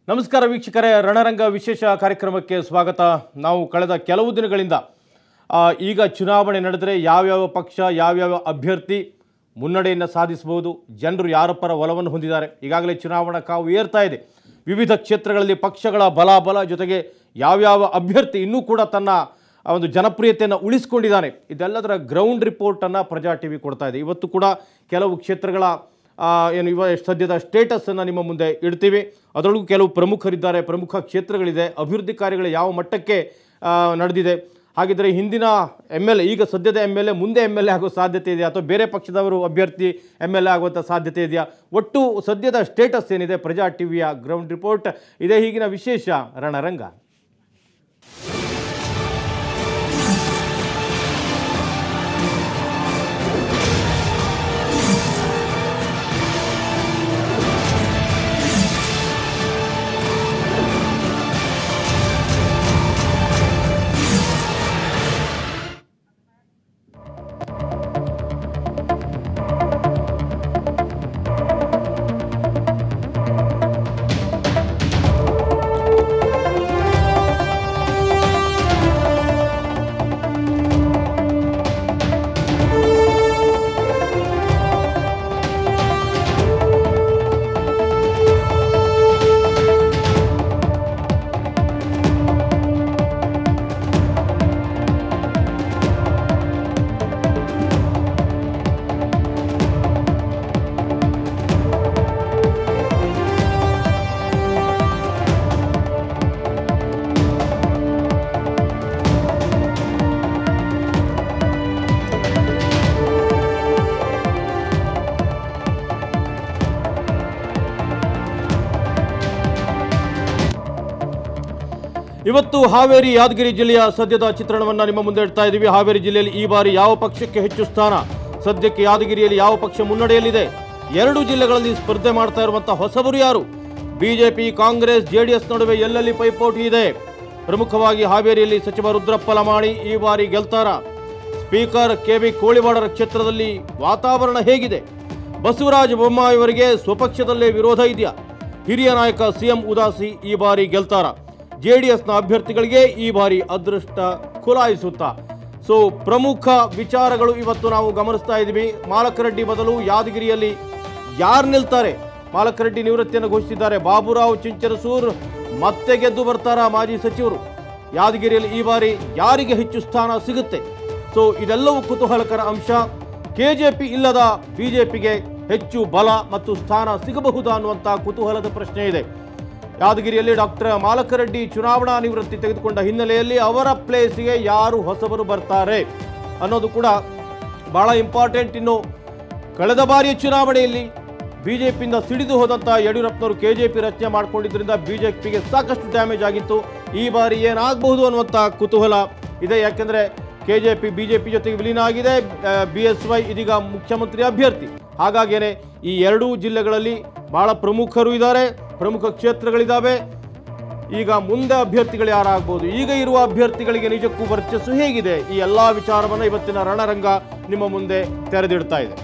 ನಮಸ್ಕಾರ ವೀಕ್ಷಕರೇ ರಣರಂಗ ವಿಶೇಷ ಕಾರ್ಯಕ್ರಮಕ್ಕೆ ಸ್ವಾಗತ ನಾವು ಕಳೆದ ಕೆಲವು ದಿನಗಳಿಂದ ಆ, ಈಗ ಚುನಾವಣೆ ನಡೆದರೆ ಯಾವ್ಯಾವ ಪಕ್ಷ ಯಾವ್ಯಾವ ಅಭ್ಯರ್ಥಿ ಮುನ್ನಡೆಯನ್ನು ಸಾಧಿಸಬಹುದು ಜನರು ಯಾರ ಪರ ಒಲವನ್ನು ಹೊಂದಿದ್ದಾರೆ ಈಗಾಗಲೇ ಚುನಾವಣಾ ಕಾವು ಏರ್ತಾ ಇದೆ ವಿವಿಧ ಕ್ಷೇತ್ರಗಳಲ್ಲಿ ಪಕ್ಷಗಳ ಬಲಾಬಲ ಜೊತೆಗೆ ಯಾವ್ಯಾವ ಅಭ್ಯರ್ಥಿ ಇನ್ನೂ ಕೂಡ ತನ್ನ ಆ ಒಂದು ಜನಪ್ರಿಯತೆಯನ್ನು ಉಳಿಸ್ಕೊಂಡಿದ್ದಾನೆ ಇದೆಲ್ಲದರ ಗ್ರೌಂಡ್ ರಿಪೋರ್ಟನ್ನು ಪ್ರಜಾ ಟಿ ವಿ ಕೊಡ್ತಾ ಇದೆ ಇವತ್ತು ಕೂಡ ಕೆಲವು ಕ್ಷೇತ್ರಗಳ ಆ, ಏನು ಇವ ಸದ್ಯದ ಸ್ಟೇಟಸನ್ನು ನಿಮ್ಮ ಮುಂದೆ ಇಡ್ತೀವಿ ಅದರೊಳಗೂ ಕೆಲವು ಪ್ರಮುಖರಿದ್ದಾರೆ ಪ್ರಮುಖ ಕ್ಷೇತ್ರಗಳಿದೆ ಅಭಿವೃದ್ಧಿ ಕಾರ್ಯಗಳು ಯಾವ ಮಟ್ಟಕ್ಕೆ ಆ, ನಡೆದಿದೆ ಹಾಗಿದ್ರೆ ಹಿಂದಿನ ಎಮ್ ಎಲ್ ಎ ಈಗ ಸದ್ಯದ ಎಮ್ ಎಲ್ ಎ ಮುಂದೆ ಎಮ್ ಎಲ್ ಎ ಆಗೋ ಸಾಧ್ಯತೆ ಇದೆಯಾ ಅಥವಾ ಬೇರೆ ಪಕ್ಷದವರು ಅಭ್ಯರ್ಥಿ ಎಮ್ ಎಲ್ ಎ ಆಗುವಂಥ ಸಾಧ್ಯತೆ ಇದೆಯಾ ಒಟ್ಟು ಸದ್ಯದ ಸ್ಟೇಟಸ್ ಏನಿದೆ ಪ್ರಜಾ ಟಿವಿಯ ಗ್ರೌಂಡ್ ರಿಪೋರ್ಟ್ ಇದೇ ಹೀಗಿನ ವಿಶೇಷ ರಣರಂಗ ಇವತ್ತು ಹಾವೇರಿ ಯಾದಗಿರಿ ಜಿಲ್ಲೆಯ ಸದ್ಯದ ಚಿತ್ರಣವನ್ನು ನಿಮ್ಮ ಮುಂದೆ ಇಡ್ತಾ ಇದ್ದೀವಿ ಹಾವೇರಿ ಜಿಲ್ಲೆಯಲ್ಲಿ ಈ ಬಾರಿ ಯಾವ ಪಕ್ಷಕ್ಕೆ ಹೆಚ್ಚು ಸ್ಥಾನ ಸದ್ಯಕ್ಕೆ ಯಾದಗಿರಿಯಲ್ಲಿ ಯಾವ ಪಕ್ಷ ಮುನ್ನಡೆಯಲ್ಲಿದೆ ಎರಡು ಜಿಲ್ಲೆಗಳಲ್ಲಿ ಸ್ಪರ್ಧೆ ಮಾಡ್ತಾ ಇರುವಂತಹ ಹೊಸಬರು ಯಾರು ಬಿಜೆಪಿ ಕಾಂಗ್ರೆಸ್ ಜೆಡಿಎಸ್ ನಡುವೆ ಎಲ್ಲೆಲ್ಲಿ ಪೈಪೋಟಿ ಇದೆ ಪ್ರಮುಖವಾಗಿ ಹಾವೇರಿಯಲ್ಲಿ ಸಚಿವ ರುದ್ರಪ್ಪ ಲಮಾಣಿ ಈ ಬಾರಿ ಗೆಲ್ತಾರ ಸ್ಪೀಕರ್ ಕೆ ಬಿ ಕೋಳಿವಾಡರ ಕ್ಷೇತ್ರದಲ್ಲಿ ವಾತಾವರಣ ಹೇಗಿದೆ ಬಸವರಾಜ ಬೊಮ್ಮಾಯಿಯವರಿಗೆ ಸ್ವಪಕ್ಷದಲ್ಲೇ ವಿರೋಧ ಇದೆಯಾ ಹಿರಿಯ ನಾಯಕ ಸಿಎಂ ಉದಾಸಿ ಈ ಬಾರಿ ಗೆಲ್ತಾರ ಜೆಡಿಎಸ್ನ ಅಭ್ಯರ್ಥಿಗಳಿಗೆ ಈ ಬಾರಿ ಅದೃಷ್ಟ ಖುಲಾಯಿಸುತ್ತಾ ಸೊ ಪ್ರಮುಖ ವಿಚಾರಗಳು ಇವತ್ತು ನಾವು ಗಮನಿಸ್ತಾ ಇದ್ದೀವಿ ಮಾಲಕರೆಡ್ಡಿ ಬದಲು ಯಾದಗಿರಿಯಲ್ಲಿ ಯಾರು ನಿಲ್ತಾರೆ ಮಾಲಕರೆಡ್ಡಿ ನಿವೃತ್ತಿಯನ್ನು ಘೋಷಿಸಿದ್ದಾರೆ ಬಾಬುರಾವ್ ಚಿಂಚನಸೂರ್ ಮತ್ತೆ ಗೆದ್ದು ಬರ್ತಾರ ಮಾಜಿ ಸಚಿವರು ಯಾದಗಿರಿಯಲ್ಲಿ ಈ ಬಾರಿ ಯಾರಿಗೆ ಹೆಚ್ಚು ಸ್ಥಾನ ಸಿಗುತ್ತೆ ಸೊ ಇದೆಲ್ಲವೂ ಕುತೂಹಲಕರ ಅಂಶ ಕೆಜೆಪಿ ಇಲ್ಲದ ಬಿಜೆಪಿಗೆ ಹೆಚ್ಚು ಬಲ ಮತ್ತು ಸ್ಥಾನ ಸಿಗಬಹುದಾ ಅನ್ನುವಂಥ ಕುತೂಹಲದ ಪ್ರಶ್ನೆ ಇದೆ ಯಾದಗಿರಿಯಲ್ಲಿ ಡಾಕ್ಟರ್ ಮಾಲಕರೆಡ್ಡಿ ಚುನಾವಣಾ ನಿವೃತ್ತಿ ತೆಗೆದುಕೊಂಡ ಹಿನ್ನೆಲೆಯಲ್ಲಿ ಅವರ ಪ್ಲೇಸಿಗೆ ಯಾರು ಹೊಸಬರು ಬರ್ತಾರೆ ಅನ್ನೋದು ಕೂಡ ಬಹಳ ಇಂಪಾರ್ಟೆಂಟ್ ಇನ್ನು ಕಳೆದ ಬಾರಿಯ ಚುನಾವಣೆಯಲ್ಲಿ ಬಿಜೆಪಿಯಿಂದ ಸಿಡಿದು ಹೋದಂಥ ಯಡಿಯೂರಪ್ಪನವರು ಕೆಜೆಪಿ ರಚನೆ ಮಾಡಿಕೊಂಡಿದ್ದರಿಂದ ಬಿಜೆಪಿಗೆ ಸಾಕಷ್ಟು ಡ್ಯಾಮೇಜ್ ಆಗಿತ್ತು ಈ ಬಾರಿ ಏನಾಗಬಹುದು ಅನ್ನುವಂಥ ಕುತೂಹಲ ಇದೆ ಯಾಕೆಂದರೆ ಕೆಜೆಪಿ ಬಿಜೆಪಿ ಜೊತೆಗೆ ವಿಲೀನ ಆಗಿದೆ ಬಿ ಎಸ್ ವೈ ಇದೀಗ ಮುಖ್ಯಮಂತ್ರಿ ಅಭ್ಯರ್ಥಿ ಹಾಗಾಗಿಯೇ ಈ ಎರಡೂ ಜಿಲ್ಲೆಗಳಲ್ಲಿ ಬಹಳ ಪ್ರಮುಖರು ಇದ್ದಾರೆ ಪ್ರಮುಖ ಕ್ಷೇತ್ರಗಳಿದ್ದಾವೆ ಈಗ ಮುಂದೆ ಅಭ್ಯರ್ಥಿಗಳು ಯಾರಾಗ್ಬೋದು ಈಗ ಇರುವ ಅಭ್ಯರ್ಥಿಗಳಿಗೆ ನಿಜಕ್ಕೂ ವರ್ಚಸ್ಸು ಹೇಗಿದೆ ಈ ಎಲ್ಲ ವಿಚಾರವನ್ನು ಇವತ್ತಿನ ರಣರಂಗ ನಿಮ್ಮ ಮುಂದೆ ತೆರೆದಿಡ್ತಾ ಇದೆ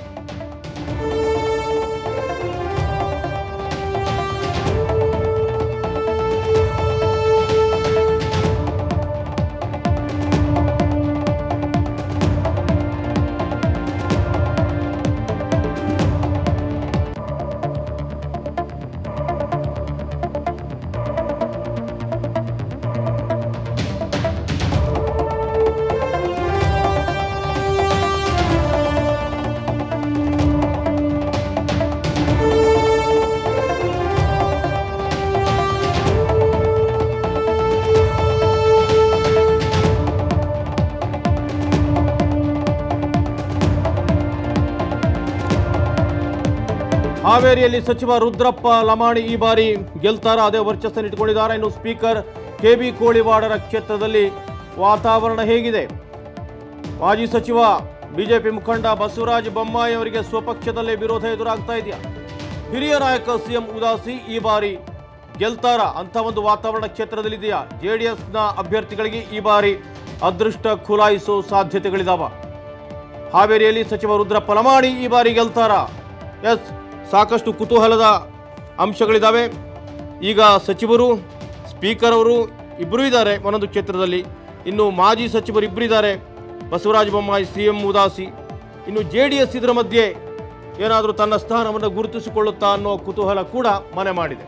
ಹಾವೇರಿಯಲ್ಲಿ ಸಚಿವ ರುದ್ರಪ್ಪ ಲಮಾಣಿ ಈ ಬಾರಿ ಗೆಲ್ತಾರ ಅದೇ ವರ್ಚಸ್ಸನ್ನು ಇಟ್ಕೊಂಡಿದ್ದಾರೆ ಇನ್ನು ಸ್ಪೀಕರ್ ಕೆ ಬಿ ಕೋಳಿವಾಡರ ಕ್ಷೇತ್ರದಲ್ಲಿ ವಾತಾವರಣ ಹೇಗಿದೆ ಮಾಜಿ ಸಚಿವ ಬಿಜೆಪಿ ಮುಖಂಡ ಬಸವರಾಜ ಬೊಮ್ಮಾಯಿ ಅವರಿಗೆ ಸ್ವಪಕ್ಷದಲ್ಲೇ ವಿರೋಧ ಎದುರಾಗ್ತಾ ಇದೆಯಾ ಹಿರಿಯ ನಾಯಕ ಸಿಎಂ ಉದಾಸಿ ಈ ಬಾರಿ ಗೆಲ್ತಾರ ಅಂತ ಒಂದು ವಾತಾವರಣ ಕ್ಷೇತ್ರದಲ್ಲಿದೆಯಾ ಜೆ ಡಿ ಎಸ್ನ ಅಭ್ಯರ್ಥಿಗಳಿಗೆ ಈ ಬಾರಿ ಅದೃಷ್ಟ ಖುಲಾಯಿಸೋ ಸಾಧ್ಯತೆಗಳಿದಾವ ಹಾವೇರಿಯಲ್ಲಿ ಸಚಿವ ರುದ್ರಪ್ಪ ಲಮಾಣಿ ಈ ಬಾರಿ ಗೆಲ್ತಾರ ಎಸ್ ಸಾಕಷ್ಟು ಕುತೂಹಲದ ಅಂಶಗಳಿದ್ದಾವೆ ಈಗ ಸಚಿವರು ಸ್ಪೀಕರ್ ಅವರು ಇಬ್ಬರೂ ಇದ್ದಾರೆ ಒಂದೊಂದು ಕ್ಷೇತ್ರದಲ್ಲಿ ಇನ್ನು ಮಾಜಿ ಸಚಿವರು ಇಬ್ಬರು ಇದ್ದಾರೆ ಬಸವರಾಜ ಬೊಮ್ಮಾಯಿ ಸಿ ಎಂ ಉದಾಸಿ ಇನ್ನು ಜೆ ಡಿ ಎಸ್ ಇದರ ಮಧ್ಯೆ ಏನಾದರೂ ತನ್ನ ಸ್ಥಾನವನ್ನು ಗುರುತಿಸಿಕೊಳ್ಳುತ್ತಾ ಅನ್ನೋ ಕುತೂಹಲ ಕೂಡ ಮನೆ ಮಾಡಿದೆ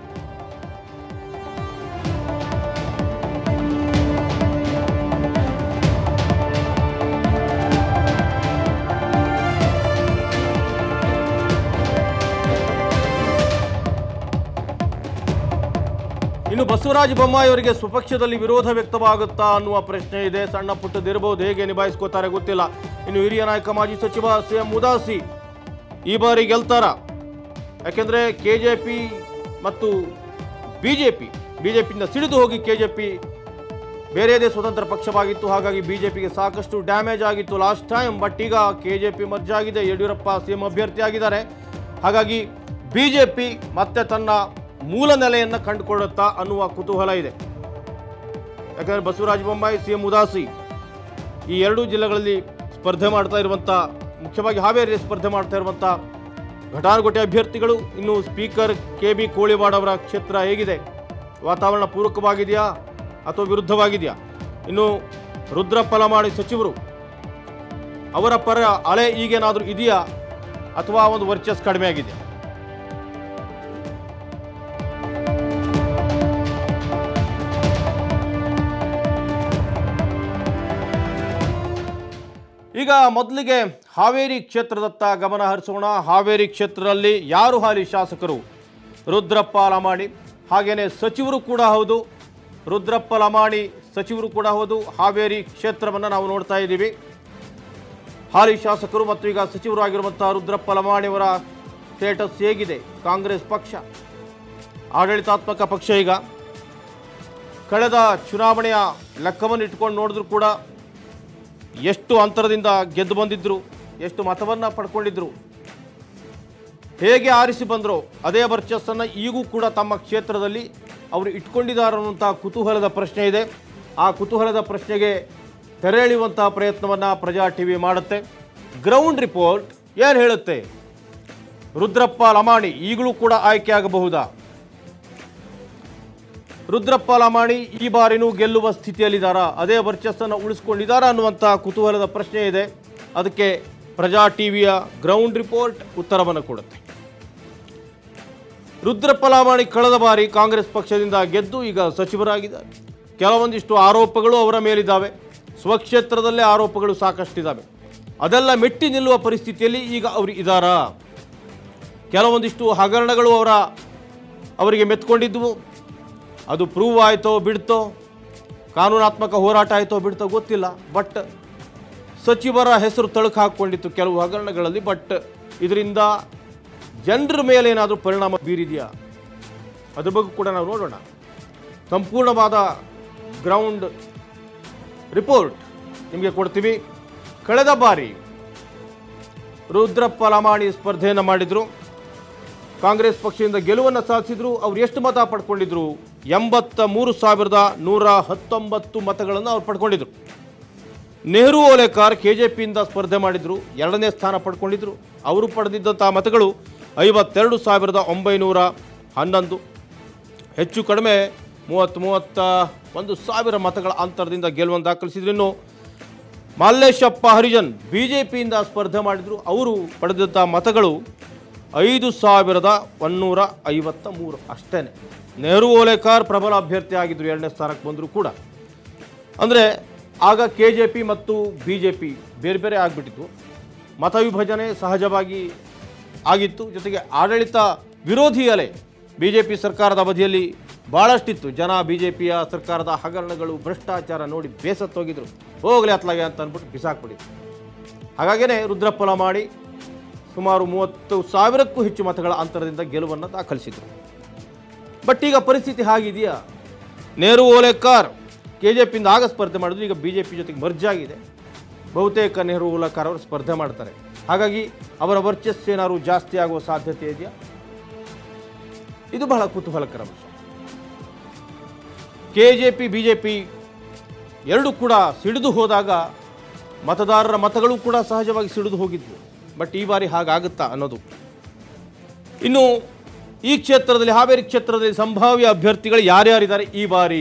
ಇನ್ನು ಬಸವರಾಜ ಬೊಮ್ಮಾಯಿ ಅವರಿಗೆ ಸ್ವಪಕ್ಷದಲ್ಲಿ ವಿರೋಧ ವ್ಯಕ್ತವಾಗುತ್ತಾ ಅನ್ನುವ ಪ್ರಶ್ನೆ ಇದೆ ಸಣ್ಣ ಪುಟ್ಟದಿರಬಹುದು ಹೇಗೆ ನಿಭಾಯಿಸ್ಕೋತಾರೆ ಗೊತ್ತಿಲ್ಲ ಇನ್ನು ಹಿರಿಯ ನಾಯಕ ಮಾಜಿ ಸಚಿವ ಸಿ ಎಂ ಉದಾಸಿ ಈ ಬಾರಿ ಗೆಲ್ತಾರ ಯಾಕೆಂದ್ರೆ ಕೆಜೆಪಿ ಮತ್ತು ಬಿಜೆಪಿ ಬಿಜೆಪಿಯಿಂದ ಸಿಡಿದು ಹೋಗಿ ಕೆಜೆಪಿ ಬೇರೆಯದೇ ಸ್ವತಂತ್ರ ಪಕ್ಷವಾಗಿತ್ತು ಹಾಗಾಗಿ ಬಿಜೆಪಿಗೆ ಸಾಕಷ್ಟು ಡ್ಯಾಮೇಜ್ ಆಗಿತ್ತು ಲಾಸ್ಟ್ ಟೈಮ್ ಬಟ್ ಈಗ ಕೆಜೆಪಿ ಮರ್ಜ್ ಆಗಿದೆ ಯಡಿಯೂರಪ್ಪ ಸಿಎಂ ಅಭ್ಯರ್ಥಿ ಆಗಿದ್ದಾರೆ ಹಾಗಾಗಿ ಬಿಜೆಪಿ ಮತ್ತೆ ತನ್ನ ಮೂಲ ನೆಲೆಯನ್ನು ಕಂಡುಕೊಳ್ಳುತ್ತಾ ಅನ್ನುವ ಕುತೂಹಲ ಇದೆ ಯಾಕಂದರೆ ಬಸವರಾಜ ಬೊಮ್ಮಾಯಿ ಸಿಎಂ ಉದಾಸಿ ಈ ಎರಡೂ ಜಿಲ್ಲೆಗಳಲ್ಲಿ ಸ್ಪರ್ಧೆ ಮಾಡ್ತಾ ಇರುವಂಥ ಮುಖ್ಯವಾಗಿ ಹಾವೇರಿ ಸ್ಪರ್ಧೆ ಮಾಡ್ತಾ ಇರುವಂಥ ಘಟಾನುಘಟಿ ಅಭ್ಯರ್ಥಿಗಳು ಇನ್ನು ಸ್ಪೀಕರ್ ಕೆ ಬಿ ಕೋಳಿವಾಡ್ ಅವರ ಕ್ಷೇತ್ರ ಹೇಗಿದೆ ವಾತಾವರಣ ಪೂರಕವಾಗಿದೆಯಾ ಅಥವಾ ವಿರುದ್ಧವಾಗಿದೆಯಾ ಇನ್ನು ರುದ್ರ ಫಲಮಾಡಿ ಸಚಿವರು ಅವರ ಪರ ಅಲೆ ಈಗೇನಾದರೂ ಇದೆಯಾ ಅಥವಾ ಒಂದು ವರ್ಚಸ್ ಕಡಿಮೆ ಆಗಿದೆ ಈಗ ಮೊದಲಿಗೆ ಹಾವೇರಿ ಕ್ಷೇತ್ರದತ್ತ ಗಮನ ಹರಿಸೋಣ ಹಾವೇರಿ ಕ್ಷೇತ್ರದಲ್ಲಿ ಯಾರು ಹಾಲಿ ಶಾಸಕರು ರುದ್ರಪ್ಪ ಲಮಾಣಿ ಹಾಗೇನೆ ಸಚಿವರು ಕೂಡ ಹೌದು ರುದ್ರಪ್ಪ ಲಮಾಣಿ ಸಚಿವರು ಕೂಡ ಹೌದು ಹಾವೇರಿ ಕ್ಷೇತ್ರವನ್ನು ನಾವು ನೋಡ್ತಾ ಇದ್ದೀವಿ ಹಾಲಿ ಶಾಸಕರು ಮತ್ತು ಈಗ ಸಚಿವರು ಆಗಿರುವಂತಹ ರುದ್ರಪ್ಪ ಲಮಾಣಿಯವರ ಸ್ಟೇಟಸ್ ಹೇಗಿದೆ ಕಾಂಗ್ರೆಸ್ ಪಕ್ಷ ಆಡಳಿತಾತ್ಮಕ ಪಕ್ಷ ಈಗ ಕಳೆದ ಚುನಾವಣೆಯ ಲೆಕ್ಕವನ್ನು ಇಟ್ಕೊಂಡು ನೋಡಿದ್ರು ಕೂಡ ಎಷ್ಟು ಅಂತರದಿಂದ ಗೆದ್ದು ಬಂದಿದ್ರು ಎಷ್ಟು ಮತವನ್ನು ಪಡ್ಕೊಂಡಿದ್ರು ಹೇಗೆ ಆರಿಸಿ ಬಂದರೋ ಅದೇ ವರ್ಚಸ್ಸನ್ನು ಈಗೂ ಕೂಡ ತಮ್ಮ ಕ್ಷೇತ್ರದಲ್ಲಿ ಅವರು ಇಟ್ಕೊಂಡಿದ್ದಾರೆ ಅನ್ನುವಂಥ ಕುತೂಹಲದ ಪ್ರಶ್ನೆ ಇದೆ ಆ ಕುತೂಹಲದ ಪ್ರಶ್ನೆಗೆ ತೆರೆ ಎಳೆಯುವಂತಹ ಪ್ರಯತ್ನವನ್ನು ಪ್ರಜಾ ಟಿ ವಿ ಮಾಡುತ್ತೆ ಗ್ರೌಂಡ್ ರಿಪೋರ್ಟ್ ಏನು ಹೇಳುತ್ತೆ ರುದ್ರಪ್ಪ ಲಮಾಣಿ ಈಗಲೂ ಕೂಡ ಆಯ್ಕೆಯಾಗಬಹುದಾ ರುದ್ರಪ್ಪ ಲಮಾಣಿ ಈ ಬಾರಿನೂ ಗೆಲ್ಲುವ ಸ್ಥಿತಿಯಲ್ಲಿದ್ದಾರಾ ಅದೇ ವರ್ಚಸ್ಸನ್ನು ಉಳಿಸ್ಕೊಂಡಿದ್ದಾರಾ ಅನ್ನುವಂಥ ಕುತೂಹಲದ ಪ್ರಶ್ನೆ ಇದೆ ಅದಕ್ಕೆ ಪ್ರಜಾ ಟಿವಿಯ ಗ್ರೌಂಡ್ ರಿಪೋರ್ಟ್ ಉತ್ತರವನ್ನು ಕೊಡುತ್ತೆ ರುದ್ರಪ್ಪ ಲಮಾಣಿ ಕಳೆದ ಬಾರಿ ಕಾಂಗ್ರೆಸ್ ಪಕ್ಷದಿಂದ ಗೆದ್ದು ಈಗ ಸಚಿವರಾಗಿದ್ದಾರೆ ಕೆಲವೊಂದಿಷ್ಟು ಆರೋಪಗಳು ಅವರ ಮೇಲಿದ್ದಾವೆ ಸ್ವಕ್ಷೇತ್ರದಲ್ಲೇ ಆರೋಪಗಳು ಸಾಕಷ್ಟಿದ್ದಾವೆ ಅದೆಲ್ಲ ಮೆಟ್ಟಿ ನಿಲ್ಲುವ ಪರಿಸ್ಥಿತಿಯಲ್ಲಿ ಈಗ ಅವರು ಇದ್ದಾರಾ ಕೆಲವೊಂದಿಷ್ಟು ಹಗರಣಗಳು ಅವರ ಅವರಿಗೆ ಮೆತ್ಕೊಂಡಿದ್ವು ಅದು ಪ್ರೂವ್ ಆಯಿತೋ ಬಿಡ್ತೋ ಕಾನೂನಾತ್ಮಕ ಹೋರಾಟ ಆಯಿತೋ ಬಿಡ್ತೋ ಗೊತ್ತಿಲ್ಲ ಬಟ್ ಸಚಿವರ ಹೆಸರು ತಳುಕು ಹಾಕ್ಕೊಂಡಿತ್ತು ಕೆಲವು ಹಗರಣಗಳಲ್ಲಿ ಬಟ್ ಇದರಿಂದ ಜನರ ಮೇಲೆ ಏನಾದರೂ ಪರಿಣಾಮ ಬೀರಿದೆಯಾ ಅದ್ರ ಬಗ್ಗೆ ಕೂಡ ನಾವು ನೋಡೋಣ ಸಂಪೂರ್ಣವಾದ ಗ್ರೌಂಡ್ ರಿಪೋರ್ಟ್ ನಿಮಗೆ ಕೊಡ್ತೀವಿ ಕಳೆದ ಬಾರಿ ರುದ್ರಪ್ಪ ಲಮಾಣಿ ಸ್ಪರ್ಧೆಯನ್ನು ಮಾಡಿದರು ಕಾಂಗ್ರೆಸ್ ಪಕ್ಷದಿಂದ ಗೆಲುವನ್ನು ಸಾಧಿಸಿದ್ರು ಅವ್ರು ಎಷ್ಟು ಮತ ಪಡ್ಕೊಂಡಿದ್ರು ಎಂಬತ್ತ ಮೂರು ಸಾವಿರದ ನೂರ ಹತ್ತೊಂಬತ್ತು ಮತಗಳನ್ನು ಅವ್ರು ಪಡ್ಕೊಂಡಿದ್ರು ನೆಹರು ಓಲೇಕಾರ್ ಕೆ ಜೆ ಪಿಯಿಂದ ಸ್ಪರ್ಧೆ ಮಾಡಿದ್ರು ಎರಡನೇ ಸ್ಥಾನ ಪಡ್ಕೊಂಡಿದ್ರು ಅವರು ಪಡೆದಿದ್ದಂಥ ಮತಗಳು ಐವತ್ತೆರಡು ಸಾವಿರದ ಒಂಬೈನೂರ ಹನ್ನೊಂದು ಹೆಚ್ಚು ಕಡಿಮೆ ಮೂವತ್ತು ಮೂವತ್ತ ಒಂದು ಸಾವಿರ ಮತಗಳ ಅಂತರದಿಂದ ಗೆಲುವನ್ನು ದಾಖಲಿಸಿದ್ರು ಇನ್ನು ಮಲ್ಲೇಶಪ್ಪ ಹರಿಜನ್ ಬಿ ಜೆ ಪಿಯಿಂದ ಸ್ಪರ್ಧೆ ಮಾಡಿದರು ಅವರು ಪಡೆದಂಥ ಮತಗಳು ಐದು ಸಾವಿರದ ಒನ್ನೂರ ಐವತ್ತ ಮೂರು ಅಷ್ಟೇ ನೆಹರು ಓಲೇಕಾರ್ ಪ್ರಬಲ ಅಭ್ಯರ್ಥಿ ಆಗಿದ್ದರು ಎರಡನೇ ಸ್ಥಾನಕ್ಕೆ ಬಂದರೂ ಕೂಡ ಅಂದರೆ ಆಗ ಕೆ ಜೆ ಪಿ ಮತ್ತು ಬಿ ಜೆ ಪಿ ಬೇರೆ ಬೇರೆ ಆಗಿಬಿಟ್ಟಿತ್ತು ಮತ ವಿಭಜನೆ ಸಹಜವಾಗಿ ಆಗಿತ್ತು ಜೊತೆಗೆ ಆಡಳಿತ ವಿರೋಧಿ ಅಲೆ ಬಿ ಜೆ ಪಿ ಸರ್ಕಾರದ ಅವಧಿಯಲ್ಲಿ ಭಾಳಷ್ಟಿತ್ತು ಜನ ಬಿ ಜೆ ಪಿಯ ಸರ್ಕಾರದ ಹಗರಣಗಳು ಭ್ರಷ್ಟಾಚಾರ ನೋಡಿ ಬೇಸತ್ತೋಗಿದ್ರು ಹೋಗಲಿ ಅತ್ಲಾಗೆ ಅಂತ ಅಂದ್ಬಿಟ್ಟು ಬಿಸಾಕ್ಬಿಟ್ಟಿದ್ರು ಹಾಗಾಗಿಯೇ ರುದ್ರಪ್ಪಲ ಮಾಡಿ ಸುಮಾರು ಮೂವತ್ತು ಸಾವಿರಕ್ಕೂ ಹೆಚ್ಚು ಮತಗಳ ಅಂತರದಿಂದ ಗೆಲುವನ್ನು ದಾಖಲಿಸಿದರು ಬಟ್ ಈಗ ಪರಿಸ್ಥಿತಿ ಹಾಗಿದೆಯಾ ನೆಹರು ಓಲೇಕಾರ್ ಕೆ ಜೆ ಪಿಯಿಂದ ಆಗ ಸ್ಪರ್ಧೆ ಮಾಡಿದ್ರು ಈಗ ಬಿ ಜೆ ಪಿ ಜೊತೆಗೆ ಮರ್ಜ್ ಆಗಿದೆ ಬಹುತೇಕ ನೆಹರು ಓಲೇಕಾರ್ ಅವರು ಸ್ಪರ್ಧೆ ಮಾಡ್ತಾರೆ ಹಾಗಾಗಿ ಅವರ ವರ್ಚಸ್ಸು ಏನಾದ್ರು ಜಾಸ್ತಿ ಆಗುವ ಸಾಧ್ಯತೆ ಇದೆಯಾ ಇದು ಬಹಳ ಕುತೂಹಲಕರ ವಿಷಯ K J P B J P ಎರಡೂ ಕೂಡ ಸಿಡಿದು ಹೋದಾಗ ಮತದಾರರ ಮತಗಳು ಕೂಡ ಸಹಜವಾಗಿ ಸಿಡಿದು ಹೋಗಿದ್ವು ಬಟ್ ಈ ಬಾರಿ ಹಾಗಾಗುತ್ತಾ ಅನ್ನೋದು ಇನ್ನು ಈ ಕ್ಷೇತ್ರದಲ್ಲಿ ಹಾವೇರಿ ಕ್ಷೇತ್ರದಲ್ಲಿ ಸಂಭಾವ್ಯ ಅಭ್ಯರ್ಥಿಗಳು ಯಾರ್ಯಾರಿದ್ದಾರೆ ಈ ಬಾರಿ